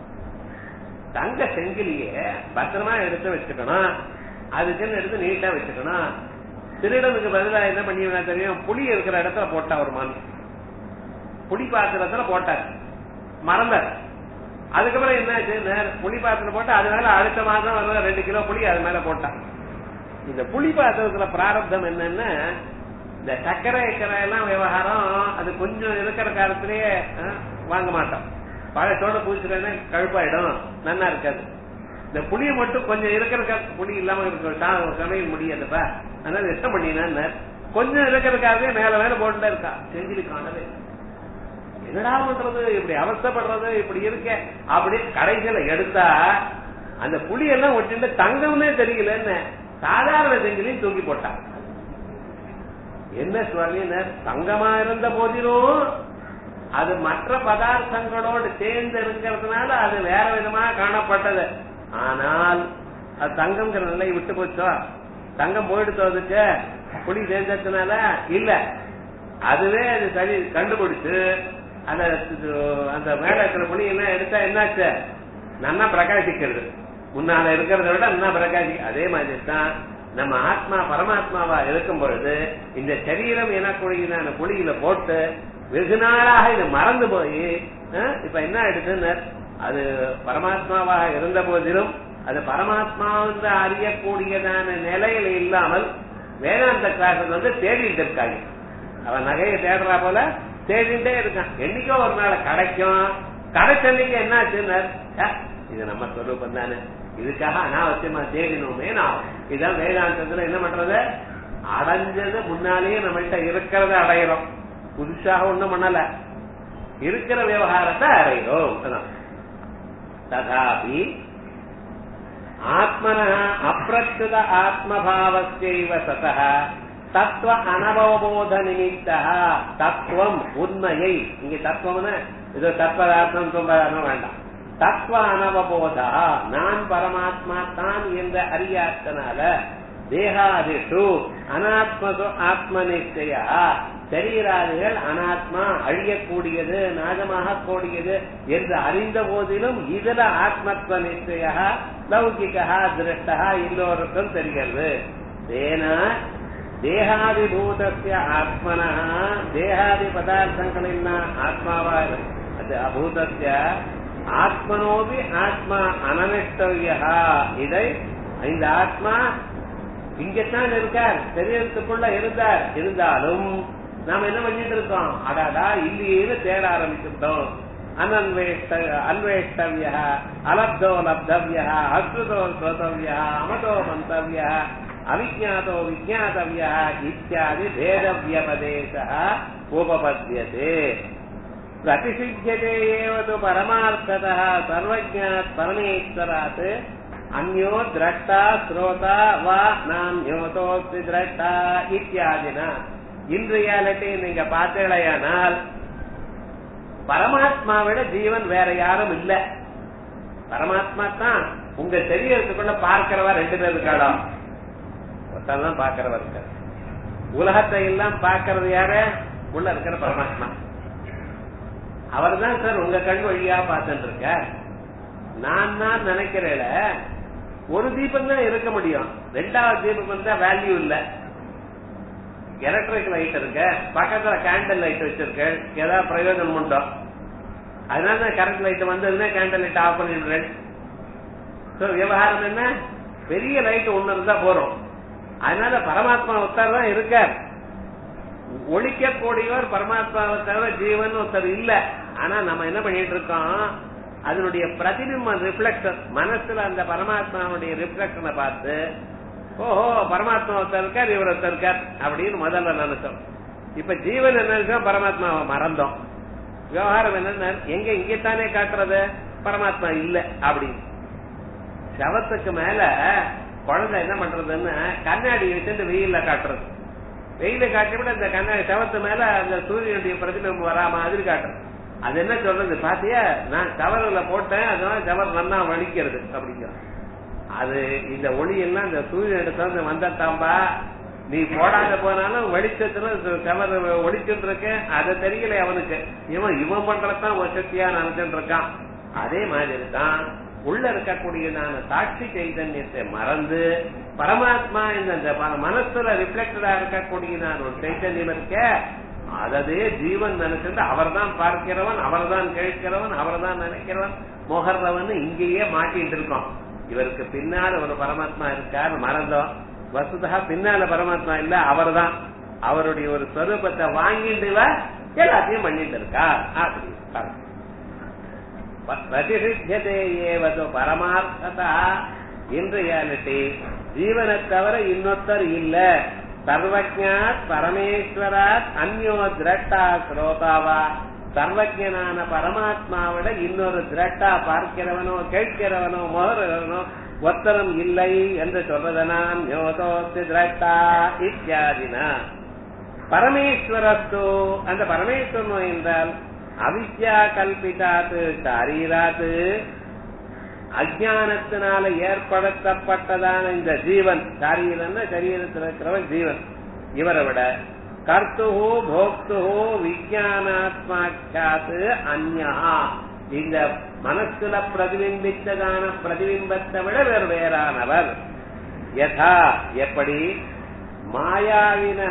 தங்க செங்கிலிய பத்திரமா எடுத்து வச்சுக்கணும் அதுக்குன்னு எடுத்து நீட்டா வச்சுக்கணும் திருடனுக்கு பதிலா என்ன பண்ணி தெரியும் புளி இருக்கிற இடத்துல போட்டா ஒரு மண் புளி பாத்திரத்துல போட்டார் மறந்தார் அதுக்கப்புறம் என்ன புளி பாத்திரம் போட்டு அது மேல அடுத்த மாதம் வர ரெண்டு கிலோ புளி அது மேல போட்டான் இந்த புளி பாத்திரத்துல பிராரப்தம் என்னன்னா இந்த சர்க்கரை இக்கரை எல்லாம் விவகாரம் அது கொஞ்சம் இருக்கிற காலத்திலேயே அஹ், வாங்க மாட்டோம் பழத்தோட பூச்சிட்டேன்னா கழுப்பாயிடும் நன்னா இருக்காது இந்த புளியை மட்டும் கொஞ்சம் இருக்கிற காலத்து புளி இல்லாம இருக்க சமையல் முடியாதுப்பா அதனால என்ன பண்ணினா கொஞ்சம் இருக்கிறதுக்காகவே மேல மேல போட்டுட்டே இருக்கா செஞ்சிலி காணவே இல்லை. என்னடா பண்றது இப்படி அவஸ்தைப்படுறது இப்படி இருக்க அப்படி கடைசியில எடுத்தா அந்த புளி எல்லாம் ஒட்டிட்டு தங்கம்னே தெரியலன்னு சாதாரண செங்கிலையும் தூக்கி போட்டான் என்ன சுவாமினர் தங்கமா இருந்த போதிலும் அது மற்ற பதார்த்தங்களோடு சேர்ந்து இருக்கிறதுனால அது வேற விதமா காணப்பட்டது ஆனால் அது தங்கம்ங்கிற நிலையை விட்டு போச்சோ தங்கம் போயிடுச்சோ அதுக்கு புளி சேர்ந்ததுனால இல்ல அதுவே அது சரி கண்டுபிடிச்சு அந்த அந்த மேல இருக்கிற புளி என்ன எடுத்தா என்னாச்சு நன்னா பிரகாசிக்கிறது முன்னால இருக்கிறத விட நன்னா பிரகாசி அதே மாதிரி தான் நம்ம ஆத்மா பரமாத்மாவா இருக்கும் பொழுது இந்த சரீரம் எனக்குழியின புளியில போட்டு வெகு நாளாக இது மறந்து போய் அஹ், இப்ப என்ன ஆயிடுச்சுன்னு அது பரமாத்மாவாக இருந்த போதிலும் அது பரமாத்மா வந்து அறியக்கூடியதான நிலையில இல்லாமல் வேதாந்த கிளாஸ் வந்து தேடிட்டு இருக்காங்க அவன் நகையை தேடுறா போல தேடிட்டே இருக்கான் என்னைக்கோ ஒரு நாள் கிடைக்கும் கிடைச்சன்னைக்கு என்ன ஆச்சுன்னார் ச்சே, இது நம்ம சொரூபம் தானே இதுக்காக அனாவசியமா தேடினோமே நான் இதான் வேதாந்தத்துல என்ன பண்றது அடைஞ்சது முன்னாலேயே நம்மள்கிட்ட இருக்கிறத அடையிறோம் புதுசாக ஒண்ணும் பண்ணல இருக்கிற விவகாரத்தை அடையிறோம் அதான். ததாபி ஆத்மன அப்பிரச்சுத ஆத்மபாவஸ்யைவ சதः தத்துவ அனவபோத நிமித்த தத்துவம் உண்மையை இங்க தத்துவம்னு இது தத்வதார்த்தம் துன்பதார்த்தம் வேண்டாம் தத்துவ அனவபோதா நான் பரமாத்மா தான் என்ற அறியாத்தனால தேகாதிஷு அனாத்மது ஆத்ம நிச்சயா சரீராதிகள் அனாத்மா அழியக்கூடியது நாகமாக கூடியது என்று அறிந்த போதிலும் இதுல ஆத்மத்துவ நிச்சய லௌகிகா திருஷ்டா எல்லோருக்கும் தெரிகிறது தேன தேகாதிபூதஸ்ய ஆத்மன தேகாதி பதார்த்தங்களின் ஆத்மாவா அது அபூதஸ்ய ஆத்மனோபி ஆத்மா அனனிஷ்டவியா இதை இந்த ஆத்மா இங்கத்தான் இருக்கார் சரீரத்துக்குள்ள இருந்தார் இருந்தாலும் நாம என்ன பண்ணிட்டு இருக்கோம் அடாடா இல்லையேன்னு தேட ஆரம்பிச்சுட்டோம் அனன்வேஷ்ட அன்வேஷ்டவிய அலப்தோ லப்தவிய அஸ்ருதோ ஸ்ரோதவிய அமதோ மந்தவிய அவிஜாதோ விஜாதவிய இத்தியாதி பேத வியபதேச உபபத்தியதே प्रतिषिध्यते एव तु परमार्थतः सर्वज्ञात् परमेश्वरात् अन्यो द्रष्टा श्रोता वा नान्योतोऽस्ति द्रष्टा இத்தியாதினா இன் ரியாலிட்டி நீங்க பார்த்தீங்களேயானால் பரமாத்மாவிட ஜீவன் வேற யாரும் இல்ல பரமாத்மா தான் உங்க சரீரத்துக்குள்ள பார்க்கிறவா ரெண்டு பேர் இருக்காளா ஒருத்தர் தான் பார்க்கிறவர் இருக்கார் உலகத்தை எல்லாம் பார்க்கறது யாரு உள்ள இருக்கிற பரமாத்மா அவர் தான் சார் உங்க கண் வழியா பார்த்துட்டு இருக்க நான் தான் நினைக்கிறேன் ஒரு தீபம் தான் இருக்க முடியும் ரெண்டாவது தீபம் வந்தா வேல்யூ இல்ல எலக்ட்ரிக் லைட் இருக்கு பக்கத்துல கேண்டில் லைட் வச்சிருக்க ஏதாவது பிரயோஜனம் உண்டோ அதனால தான் கரண்ட் லைட் வந்ததுன்னா கேண்டில் லைட் ஆஃப் பண்ணிடுறேன் So, விவகாரம் என்ன பெரிய லைட் ஒண்ணு இருந்தா போறோம் அதனால பரமாத்மா ஒருத்தர் தான் இருக்கார் ஒழிக்கக்கூடியவர் பரமாத்மாவை தவிர ஜீவன் ஒருத்தர் இல்ல ஆனா நம்ம என்ன பண்ணிட்டு இருக்கோம் அதனுடைய பிரதிபிம்பம் ரிஃப்ளெக்ஷன் மனசுல அந்த பரமாத்மாவுடைய ரிஃப்ளெக்ஷனை பார்த்து ஓஹோ பரமாத்மா ஒருத்தர் இருக்கார் இவர் ஒருத்தர் இருக்கார் அப்படின்னு முதல்ல நினைச்சோம் இப்ப ஜீவன் என்ன இருக்கோம் பரமாத்மாவை மறந்தோம் விவகாரம் என்னன்னா எங்க இங்கத்தானே காட்டுறது பரமாத்மா இல்ல அப்படி சவத்துக்கு மேல குழந்தை என்ன பண்றதுன்னு கண்ணாடி வச்சுட்டு வெயில்ல காட்டுறது வெயில காட்டி விட இந்த கண்ணாடி சவத்து மேல அந்த சூரியனுடைய பிரதிபிம்பம் வரா மாதிரி காட்டுறது அது என்ன சொல்றது பாத்தியா நான் சவரில் போட்டேன் அதனால சவர் நன்னா வலிக்கிறது அப்படிங்கிற அது இந்த ஒளி எல்லாம் இந்த சூரியன் எடுத்து வந்தாம்பா நீ போடாத போனாலும் வெளிச்சத்துல சவர் ஒளிச்சுட்டு இருக்கேன் அதை தெரியல அவனுக்கு இவன் இவன் பண்றதான் ஒரு சக்தியா நினைச்சுட்டு இருக்கான் அதே மாதிரி தான் உள்ள இருக்கக்கூடியதான சாட்சி சைதன்யத்தை மறந்து பரமாத்மா இந்த இந்த ப- மனசுல ரிஃப்ளெக்டடா இருக்கக்கூடியதான ஒரு சைத்தன்யம் இருக்க அதே ஜீவன் நினைச்சிட்டு அவர் தான் பார்க்கிறவன் அவர் தான் கேட்கிறவன் அவர் தான் நினைக்கிறவன் மோகர்றவன் இங்கேயே மாட்டிட்டு இருக்கோம் இவருக்கு பின்னால ஒரு பரமாத்மா இருக்கார் மறந்தோம் வசுதா பின்னால பரமாத்மா இல்ல அவர் தான் அவருடைய ஒரு ஸ்வரூபத்தை வாங்கிட்டு இவர் எல்லாத்தையும் பண்ணிட்டு இருக்கார் அப்படி பாருங்க. பிரதிஷித்தியதே ஏவது பரமார்த்ததா இன் ரியாலிட்டி ஜீவனை தவிர இன்னொருத்தர் இல்ல சர்வஜாத் பரமேஸ்வராத் அந்யோ திரட்டா ஸ்ரோதாவா சர்வஜனான பரமாத்மாவிட இன்னொரு திரட்டா பார்க்கிறவனோ கேட்கிறவனோ மோகிறவனோ ஒத்தரும் இல்லை என்று சொல்றதனாம் யோதோஸ்தி திரட்டா இத்தியாதினா பரமேஸ்வரத்தோ அந்த பரமேஸ்வரனோ என்றால் அவித்யா கல்பிதாத்து சரீராத்து அஜானத்தினால ஏற்படுத்தப்பட்டதான இந்த ஜீவன் சரீரம்னா சரீரத்தில் இருக்கிறவன் ஜீவன் இவரை விட கர்த்துஹோ போக்துஹோ விஜயானாத்மாக்காத்து அந்யா இந்த மனசுல பிரதிபிம்பித்ததான பிரதிபிம்பத்தை விட வேறு வேறானவர் யதா எப்படி மாயாவின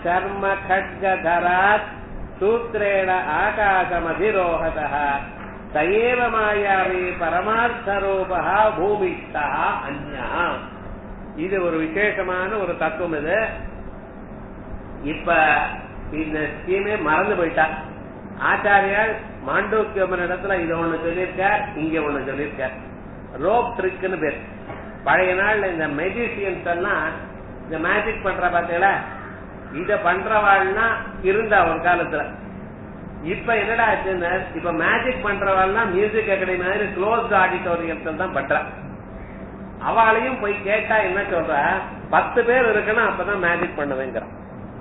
சர்ம கட்கதராத் சூத்திரேண ஆகாசமதிரோகத தயேவ மாயாவி பரமார்த்தரூபா பூமிஷ்டா அந்யா இது ஒரு விசேஷமான ஒரு தத்துவம் இது இப்ப இந்த ஸ்கீமே மறந்து போயிட்டா ஆச்சாரியார் மாண்டோக்கியம்மன் இடத்துல இது ஒண்ணு சொல்லியிருக்கார் இங்க ஒண்ணு சொல்லியிருக்கார் ரோப் ட்ரிக்னு பேர் பழைய நாள்ல இந்த மெஜிஷியன்ஸ் எல்லாம் இந்த மேஜிக் பண்ற பாத்தீங்களா இத பண்றவாள்னா இருந்தா ஒரு காலத்துல இப்ப என்னடா ஆச்சுன்னு இப்ப மேஜிக் பண்றவாள்னா மியூசிக் அகாடமி மாதிரி க்ளோஸ் ஆடிட்டோரியத்தில் தான் பண்றா அவளையும் போய் கேட்டா என்ன சொல்ற பத்து பேர் இருக்குன்னா அப்பதான் மேஜிக் பண்ணுவேங்கிறான்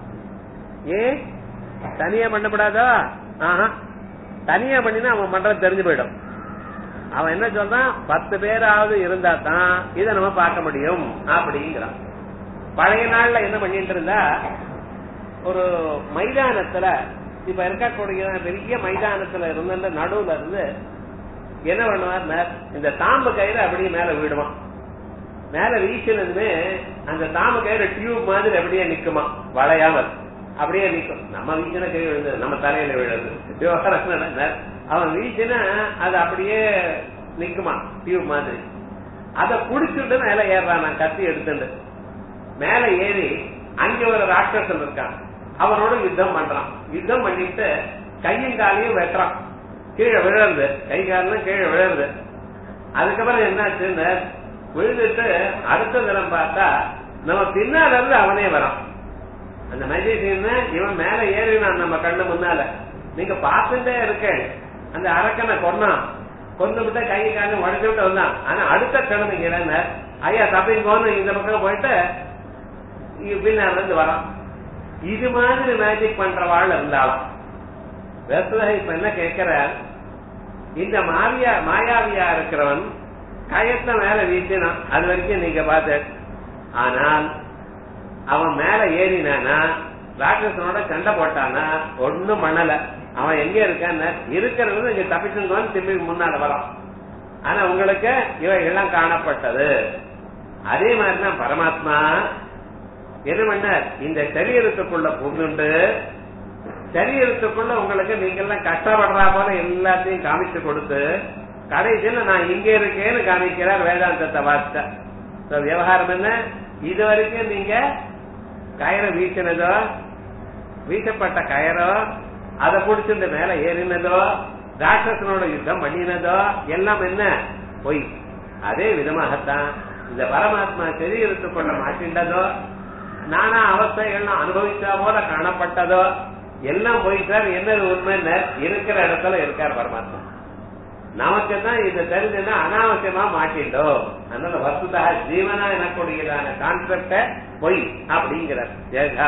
ஏ தனியா பண்ணக்கூடாதா ஆஹா தனியா பண்ணினா அவன் பண்றது தெரிஞ்சு போயிடும் அவன் என்ன சொல்றான் பத்து பேராவது இருந்தா தான் இதை நம்ம பார்க்க முடியும் அப்படிங்கிறான் பழைய நாள்ல என்ன பண்ணிட்டு இருந்தா ஒரு மைதானத்துல இப்ப இருக்கக்கூடிய பெரிய மைதானத்துல இருந்த நடுவுல இருந்து என்ன பண்ணுவார் இந்த தாம்பு கயிறு அப்படியே மேல விடுவான் மேல வீசினதுமே அந்த தாம்பு கயிறு டியூப் மாதிரி அப்படியே நிக்குமா வளையாமல் அப்படியே நிக்கும் நம்ம வீசின கை விழுந்தது நம்ம தலையில விழுது விவகாரம் அவன் வீசினா அது அப்படியே நிக்குமா டியூப் மாதிரி அத புடிச்சுட்டு மேல ஏறான் நான் கத்தி எடுத்துட்டு மேல ஏறி அங்க ஒரு ராட்சசன் இருக்கான் அவனோட யுத்தம் பண்றான் யுத்தம் பண்ணிட்டு கையும் காலையும் வெட்டுறான் கீழே விழுறது கை காலம் கீழே விழுறது அதுக்கப்புறம் என்னாச்சுன்னு விழுந்துட்டு அடுத்த தினம் பார்த்தா நம்ம பின்னால இருந்து அவனே வரான் அந்த மெஜிஷியன் இவன் மேல ஏறினான் நம்ம கண்ணு முன்னால நீங்க பார்த்துட்டே இருக்கேன் அந்த அரக்கனை கொன்னான் கொண்டு விட்டு கை காலம் உடச்சு விட்டு வந்தான் ஆனா அடுத்த கிழமை இங்க ஐயா தப்பிங்கோன்னு இந்த பக்கம் போயிட்டு பின்னால இருந்து வரான் இது மாதிரி மேஜிக் பண்றவாள் இருந்தாலும் வெஸ்ல இப்ப என்ன கேட்கிற இந்த மாவியா மாயாவியா இருக்கிறவன் கயத்தை மேல வீசினான் அது வரைக்கும் நீங்க பார்த்து ஆனால் அவன் மேல ஏறினானா ராட்சசனோட சண்டை போட்டானா ஒண்ணும் பண்ணல அவன் எங்க இருக்கான்னு இருக்கிறது இங்க தப்பிச்சுங்கன்னு திரும்பி முன்னால வரான் ஆனா உங்களுக்கு இவைகள்லாம் காணப்பட்டது அதே மாதிரிதான் பரமாத்மா என்ன பண்ணார் இந்த சரீரத்துக்குள்ள புகுந்து சரீரத்துக்குள்ள உங்களுக்கு நீங்க எல்லாம் கஷ்டப்படுறா போல எல்லாத்தையும் காமிச்சு கொடுத்து கடைசியில நான் இங்க இருக்கேன்னு காமிக்கிறார் வேதாந்தத்தை வார்த்தை விவகாரம் என்ன இது வரைக்கும் நீங்க கயிறை வீசினதோ வீசப்பட்ட கயரோ அதை புடிச்சிட்டு மேல ஏறினதோ ராட்சசனோட யுத்தம் பண்ணினதோ எல்லாம் என்ன பொய் அதே விதமாகத்தான் இந்த பரமாத்மா சரீரத்துக்குள்ள மாட்டின்றதோ நானா அவஸ்தைகள்லாம் அனுபவிச்சா போல காணப்பட்டதோ எல்லாம் போய் சார் என்னது உண்மை இருக்கிற இடத்துல இருக்கார் பரமாத்மா நமக்கு தான் இது தெரிஞ்சுன்னா அனாவசியமா மாட்டிட்டோம் அதனால வசுதா ஜீவனா எனக்கூடியதான கான்செப்ட பொய் அப்படிங்கிறார் யதா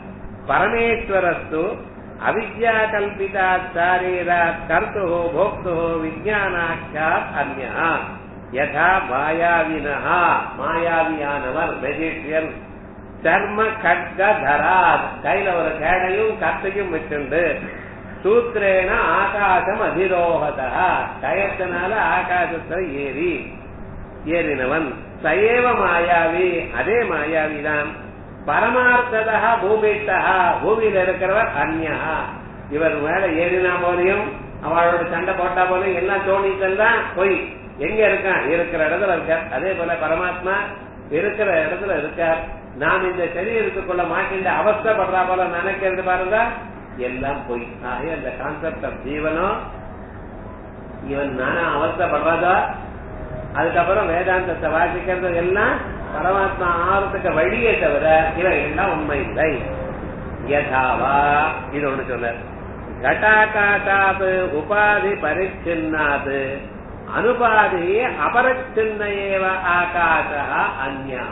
பரமேஸ்வரஸ்து அவித்யா கல்பிதா சாரீரா கர்த்து போக்து விஜயானாட்சா அந்யா யதா மாயாவினா மாயாவியானவர் மெஜிஷியன் சர்ம கட்க தராத் கையில ஒரு கேடையும் கத்தையும் வச்சுண்டு சூத்திரேன ஆகாசம் அதிரோகதா கயத்தினால ஆகாசத்தை ஏறி ஏறினவன் சயேவ மாயாவி அதே மாயாவிதான் பரமார்த்ததா பூமிட்டா பூமியில இருக்கிறவர் அந்யா இவர் மேல ஏறினா போலையும் அவளோட சண்டை போட்டா போலையும் எல்லாம் தோணித்தெல்லாம் போய் எங்க இருக்கான் இருக்கிற இடத்துல இருக்கார் அதே போல பரமாத்மா இருக்கிற இடத்துல இருக்கார் நாம் இந்த சரீரத்துக்குள்ள மாட்டின்ற அவஸ்தப்படுறா போல நினைக்கிறது பாருங்க எல்லாம் போய் ஆக அந்த கான்செப்ட் ஆஃப் ஜீவனம் இவன் நானா அவஸ்தப்படுறதா அதுக்கப்புறம் வேதாந்தத்தை வாசிக்கிறது எல்லாம் பரமாத்மா ஆறதுக்கு வழியே தவிர இவை எல்லாம் உண்மை இல்லை யதாவா இது ஒண்ணு சொன்னார் கட்டாகாட்டாது உபாதி பரிச்சின்னாது அனுபாதி அபரச்சின்ன ஏவ ஆகாசா அந்யா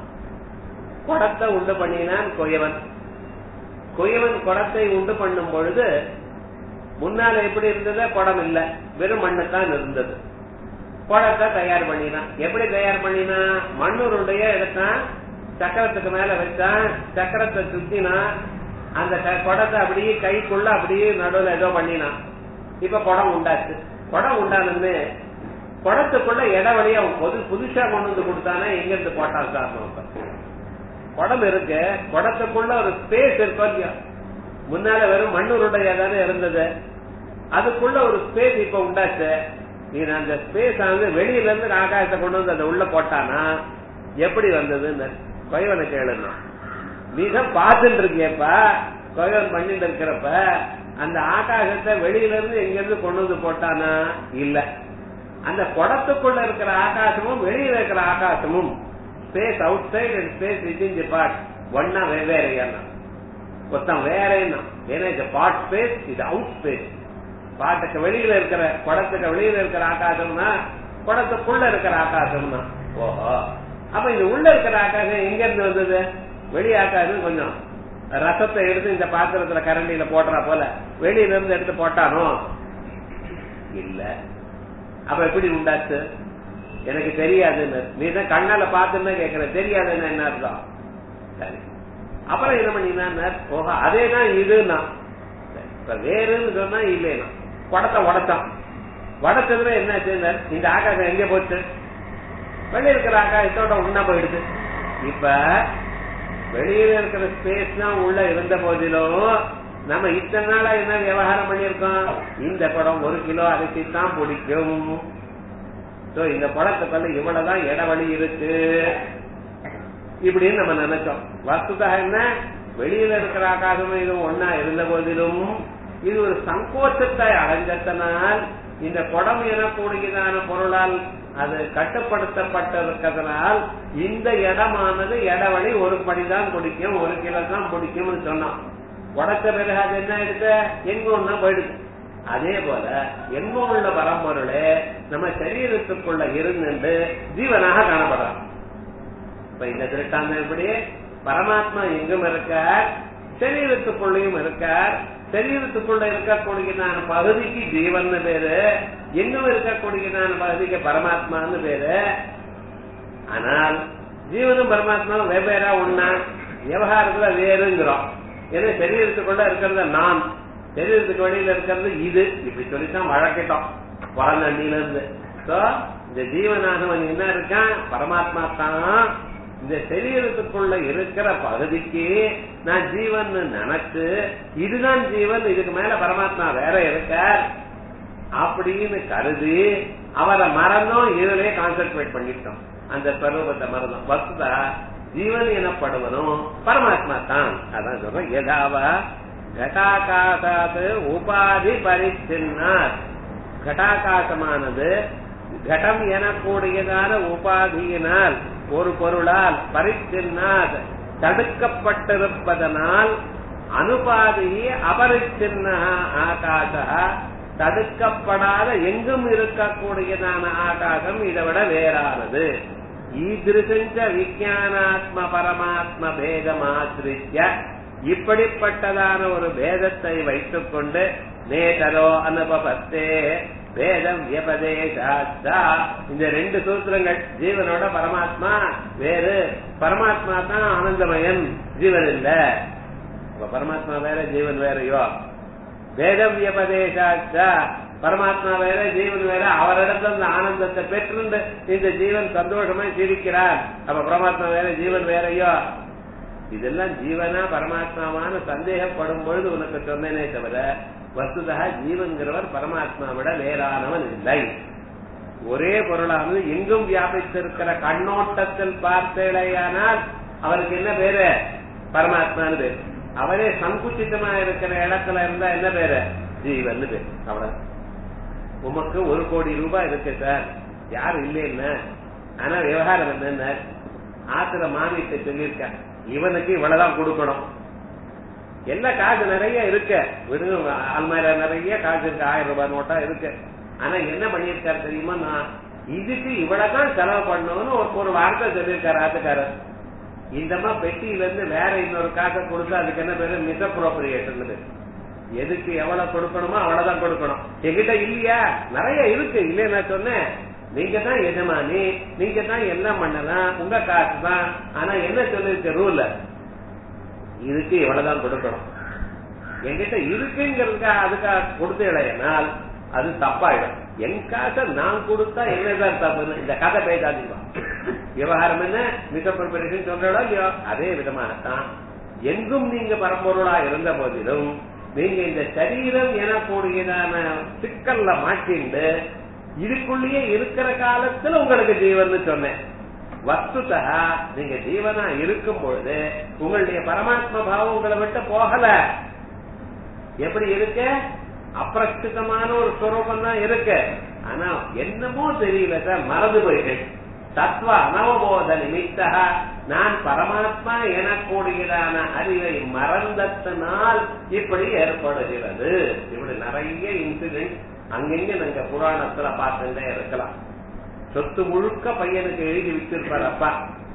குடத்தை உண்டு பண்ணினான் கொயவன் கொயவன் குடத்தை உண்டு பண்ணும் பொழுது முன்னால எப்படி இருந்தது குடம் இல்ல வெறும் மண்ணுத்தான் இருந்தது குடத்தை தயார் பண்ணினான் எப்படி தயார் பண்ணினா மண்ணுருடைய எடுத்தான் சக்கரத்துக்கு மேல வச்சான் சக்கரத்தை சுத்தினா அந்த குடத்தை அப்படியே கைக்குள்ள அப்படியே நடுவுல ஏதோ பண்ணினான் இப்ப குடம் உண்டாச்சு குடம் உண்டானது குடத்துக்குள்ள இடைவெளிய பொது புதுசா கொண்டு வந்து கொடுத்தானே எங்க இருந்து போட்டான் சார் குடம் இருக்கு குடத்துக்குள்ள ஒரு ஸ்பேஸ் இருக்கும் இல்லையா முன்னால வெறும் மண்ணுருடைய தானே இருந்தது அதுக்குள்ள ஒரு ஸ்பேஸ் இப்ப உண்டாச்சு நீ அந்த ஸ்பேஸ் வந்து வெளியில இருந்து ஆகாயத்தை கொண்டு வந்து அதை உள்ள போட்டானா எப்படி வந்ததுன்னு கொயவனை கேளுங்க நீ தான் பார்த்துட்டு இருக்கியப்பா கொயவன் பண்ணிட்டு இருக்கிறப்ப அந்த ஆகாசத்தை வெளியில இருந்து எங்க இருந்து கொண்டு வந்து போட்டானா இல்ல அந்த குடத்துக்குள்ள இருக்கிற ஆகாசமும் வெளியில இருக்கிற ஆகாசமும் space outside and space within the part ஒன்னா வெவ்வேறு மொத்தம் வேற என்ன ஏன்னா இது பார்ட் ஸ்பேஸ் இது அவுட் ஸ்பேஸ் பாட்டுக்கு வெளியில இருக்கிற குடத்துக்கு வெளியில இருக்கிற ஆகாசம்னா குடத்துக்குள்ள இருக்கிற ஆகாசம்னா ஓஹோ அப்ப இந்த உள்ள இருக்கிற ஆகாசம் எங்க இருந்து வந்தது வெளி ஆகாசம் கொஞ்சம் ரசத்தை எடுத்து இந்த பாத்திரத்துல கரண்டியில போடுறா போல வெளியில இருந்து எடுத்து போட்டானோ இல்ல அப்ப எப்படி உண்டாச்சு எனக்கு தெரியாதுன்னு நீ தான் கண்ணால பாத்துன்னு கேக்குற தெரியாதுன்னு என்ன அர்த்தம் சரி அப்புறம் என்ன பண்ணினா ஓஹோ அதேதான் இதுன்னா இப்ப வேறுன்னு சொன்னா இல்லைன்னா குடத்தை உடச்சான் உடச்சதுல என்ன இந்த ஆகாசம் எங்க போச்சு வெளியே இருக்கிற ஆகாசத்தோட உண்ணா போயிடுது இப்ப வெளியில இருக்கிற ஸ்பேஸ் தான் உள்ள இருந்த போதிலும் நம்ம இத்தனை நாளா என்ன விவகாரம் பண்ணிருக்கோம் இந்த படம் ஒரு கிலோ அரிசி தான் பிடிக்கும் சோ இந்த படத்துக்குள்ள இவ்வளவுதான் இடவழி இருக்கு இப்படின்னு நம்ம நினைச்சோம் வஸ்துதா என்ன வெளியில இருக்கிற ஆகாசமும் இதுவும் ஒன்னா இருந்த போதிலும் இது ஒரு சங்கோச்சத்தை அடைஞ்சதனால் இந்த குடம் எனக்கூடியதான பொருளால் அது கட்டுப்படுத்தப்பட்டிருக்கிறதுனால் இந்த இடமானது இடவழி ஒரு படிதான் பிடிக்கும் ஒரு கிலோ தான் பிடிக்கும்னு சொன்னோம் உடச்ச பிறகு அது என்ன ஆயிடுது எங்க ஒண்ணா போயிடுது அதே போல எங்க உள்ள பரம்பொருளே நம்ம சரீரத்துக்குள்ள இருந்து ஜீவனாக காணப்படுறான் இப்ப இந்த திருட்டாந்தம் எப்படி பரமாத்மா எங்கும் இருக்கார் சரீரத்துக்குள்ளேயும் இருக்கார் சரீரத்துக்குள்ள இருக்கக்கூடியதான பகுதிக்கு ஜீவன் பேரு எங்கும் இருக்கக்கூடியதான பகுதிக்கு பரமாத்மான்னு பேரு ஆனால் ஜீவனும் பரமாத்மாவும் வெவ்வேறா ஒண்ணா விவகாரத்துல வேறுங்கிறோம் ஏன்னா சரீரத்துக்குள்ள இருக்கிறது நான் சரீரத்துக்கு வெளியில இருக்கிறது இது இப்படி சொல்லித்தான் வழக்கிட்டோம் குழந்தைல இருந்து சோ இந்த ஜீவனானவன் என்ன இருக்கான் பரமாத்மா தான் இந்த சரீரத்துக்குள்ள இருக்கிற பகுதிக்கு நான் ஜீவன் நினைச்சு இதுதான் ஜீவன் இதுக்கு மேல பரமாத்மா வேற இருக்கார் அப்படின்னு கருதி அவரை மறந்தோம் இதுலயே கான்சென்ட்ரேட் பண்ணிட்டோம் அந்த ஸ்வரூபத்தை மறந்தோம் வஸ்துதா ஜீவன் எனப்படுவனும் பரமாத்மா தான் அதான் சொல்றோம் எதாவா கட்டாகாசாத்து உபாதி பரிச்சின்னார் கட்டாகாசமானது கடம் எனக்கூடியதான உபாதியினால் ஒரு பொருளால் பரிச்சின்னார் தடுக்கப்பட்டிருப்பதனால் அனுபாதி அபரிச்சின்ன ஆகாச தடுக்கப்படாத எங்கும் இருக்கக்கூடியதான ஆகாசம் இதை விட வேறானது ஈதிருசஞ்ச விஜயானாத்ம பரமாத்ம பேதமாசிரித்ய இப்படிப்பட்டதான ஒரு பேதத்தை வைத்துக் கொண்டு நேதரோ அனுபவத்தே வேதம் வியபதேசாச்சா இந்த ரெண்டு சூத்திரங்கள் ஜீவனோட பரமாத்மா வேறு பரமாத்மா தான் ஆனந்தமயன் ஜீவன் இல்ல பரமாத்மா வேற ஜீவன் வேறையோ வேதம் வியபதேசாச்சா பரமாத்மா வேற ஜீவன் வேற அவரிடத்துல அந்த ஆனந்தத்தை பெற்று இந்த ஜீவன் சந்தோஷமா சிரிக்கிறார் அப்ப பரமாத்மா வேற ஜீவன் வேறையோ இதெல்லாம் ஜீவனா பரமாத்மாவான சந்தேகப்படும் பொழுது உனக்கு சொன்னேனே தவிர வசுதா ஜீவன்கிறவர் பரமாத்மா விட வேறானவன் இல்லை ஒரே பொருளானது எங்கும் வியாபித்திருக்கிற கண்ணோட்டத்தில் பார்த்தேடையானால் அவருக்கு என்ன பேரு பரமாத்மான்னு பேரு அவரே சங்குச்சிதமா இருக்கிற இடத்துல இருந்தா என்ன பேரு ஜீவன் பேரு அவ்வளவு உமக்கு ஒரு கோடி ரூபாய் இருக்கு சார் யாரும் இல்லைன்னா ஆனா விவகாரம் என்னென்ன ஆத்துல மாமிட்ட சொல்லியிருக்க இவனுக்கு இவ்வளவுதான் கொடுக்கணும் எல்லா காசு நிறைய இருக்கு விடுங்க அல்மாரா நிறைய காசு இருக்கு ஆயிரம் ரூபாய் நோட்டா இருக்கு ஆனா என்ன பண்ணிருக்காரு தெரியுமா நான் இதுக்கு இவ்வளவுதான் செலவு பண்ணணும்னு ஒரு ஒரு வார்த்தை சொல்லியிருக்காரு ஆத்துக்காரர் இந்தமா பெட்டியில இருந்து வேற இன்னொரு காசை கொடுத்து அதுக்கு என்ன பேரு மிஸ்அப்ரோப்ரியேஷன் எதுக்கு எவ்வளவு கொடுக்கணுமோ அவ்வளவுதான் கொடுக்கணும் என்கிட்ட இல்லையா நிறைய இருக்கு இல்லையா நான் சொன்னேன் நீங்க தான் எஜமானி நீங்க தான் எல்லாம் பண்ணலாம் உங்க காசு தான் ஆனா என்ன சொல்லிருக்க ரூல் இதுக்கு இவ்வளவுதான் கொடுக்கணும் என்கிட்ட இருக்குங்கிறதுக்கா அதுக்காக கொடுத்து இடையினால் அது தப்பாயிடும் என் காசை நான் கொடுத்தா என்னதான் தப்பு இந்த கதை பேசாதீங்க விவகாரம் என்ன மிகப்பெரிய சொல்றோம் இல்லையோ அதே விதமாகத்தான் எங்கும் நீங்க பரம்பொருளா இருந்த போதிலும் நீங்க இந்த சரீரம் எனக்கூடியதான சிக்கல்ல மாட்டிண்டு இதுக்குள்ளேயே இருக்கிற காலத்துல உங்களுக்கு ஜீவன் சொன்னேன் வஸ்துதா நீங்க ஜீவனா இருக்கும் பொழுது உங்களுடைய பரமாத்ம பாவம் உங்களை விட்டு போகல எப்படி இருக்கு அப்பிரஸ்துதமான ஒரு ஸ்வரூபம் தான் இருக்கு ஆனா என்னமோ தெரியல சார் மறந்து போயிட்டேன் தத்துவ அனவபோத நிமித்தா நான் பரமாத்மா எனக்கூடியதான அறிவை மறந்தத்தினால் இப்படி ஏற்படுகிறது இப்படி நிறைய இன்சிடென்ட் அங்கங்க நாங்க புராணத்துல பார்த்துட்டே இருக்கலாம் சொத்து முழுக்க பையனுக்கு எழுதி வச்சிருப்பார் அப்பா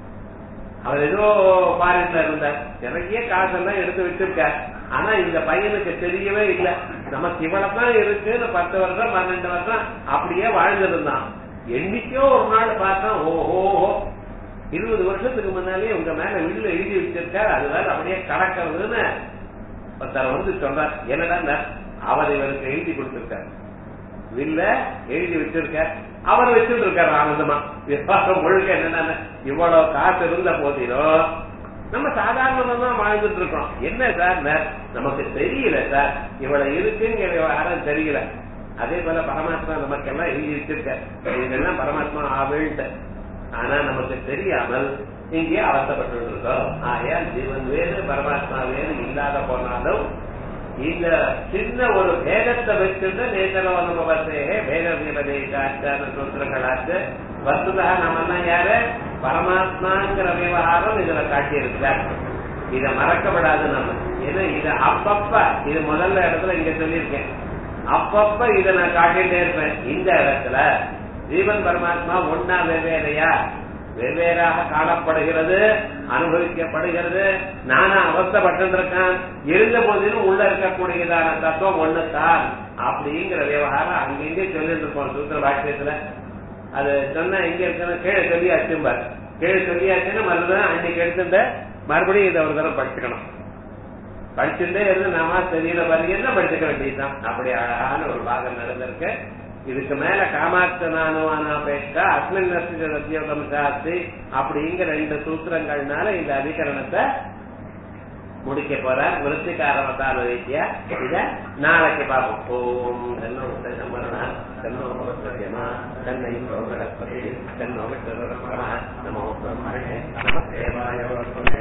அவர் ஏதோ பாரின்ல இருந்தார் நிறைய காசெல்லாம் எடுத்து வச்சிருக்கார் ஆனா இந்த பையனுக்கு தெரியவே இல்லை நமக்கு இவ்வளவுதான் இருக்குன்னு பத்து வருஷம் பன்னெண்டு வருஷம் அப்படியே வாழ்ந்திருந்தான் என்னைக்கோ ஒரு நாள் பார்த்தா ஓஹோ இருபது வருஷத்துக்கு முன்னாலே உங்க மேல வில்லு எழுதி வச்சிருக்காரு அதுதான் அப்படியே கடக்கிறதுன்னு ஒருத்தர் வந்து சொல்றார் என்னடா அவர் இவருக்கு எழுதி கொடுத்திருக்காரு வில்ல எழுதி வச்சிருக்கார் அவர் வச்சுட்டு இருக்காரு ஆனந்தமா விவாதம் முழுக்க என்னன்னா இவ்வளவு காசு இருந்த போதிலும் நம்ம சாதாரணமா தான் வாழ்ந்துட்டு இருக்கோம் என்ன சார் நமக்கு தெரியல சார் இவ்வளவு இருக்குங்கிற யாரும் தெரியல அதே போல பரமாத்மா நமக்கு எல்லாம் எழுதி வச்சிருக்க இதெல்லாம் பரமாத்மா ஆவேள்ட்ட ஆனா நமக்கு தெரியாமல் இங்கே அவசப்பட்டு இருக்கோம் ஆயால் ஜீவன் வேறு பரமாத்மா வேறு இல்லாத போனாலும் இந்த சின்ன ஒரு பேதத்தை வச்சிருந்து நேதலோ அனுபவத்தே பேத விபதேசாச்சார சூத்திரங்களாச்சு வசுதா நம்ம யாரு பரமாத்மாங்கிற விவகாரம் இதுல காட்டியிருக்கிறார் இத மறக்கப்படாது நம்ம ஏன்னா இது அப்பப்ப இது முதல்ல இடத்துல இங்க சொல்லியிருக்கேன் அப்பப்ப இத நான் காட்டிட்டே இருப்பேன் இந்த இடத்துல ஜீவன் பரமாத்மா ஒன்னா வெவ்வேறையா வெவ்வேறாக காணப்படுகிறது அனுபவிக்கப்படுகிறது நானா அவஸ்தப்பட்டு இருக்கான் இருந்த போதிலும் உள்ள இருக்கக்கூடியதான தத்துவம் ஒண்ணுதான் அப்படிங்கிற விவகாரம் அங்கெங்கே சொல்லிட்டு இருப்போம் சூத்திர பாக்கியத்துல அது சொன்னா எங்க இருக்குன்னு கீழே சொல்லியாச்சும்பார் கீழே சொல்லியாச்சுன்னு மறுபடியும் அன்னைக்கு எடுத்துட்டு மறுபடியும் இதை ஒரு தடவை படிச்சுக்கணும் படிச்சுட்டே இருந்து நாம தெரியல பாருங்க என்ன படிச்சுக்க வேண்டியதுதான் அப்படி அழகான ஒரு பாகம் நடந்திருக்கு இதுக்கு மேல காமாட்சனானுவானாபேட்சா அஸ்மின் சத்தியோகம் சாஸ்தி அப்படிங்கிற ரெண்டு சூத்திரங்கள்னால இந்த அதிகரணத்தை முடிக்க போற விருத்திகாரவதான ரீதியா இத நாளைக்கு பார்ப்போம் ஓம் தன்னோ சம்பரணா தன்னோ சத்தியமா தன்னை சோகடப்பதி தன்னோ விட்டு நமோ பிரம்மணே நம தேவாய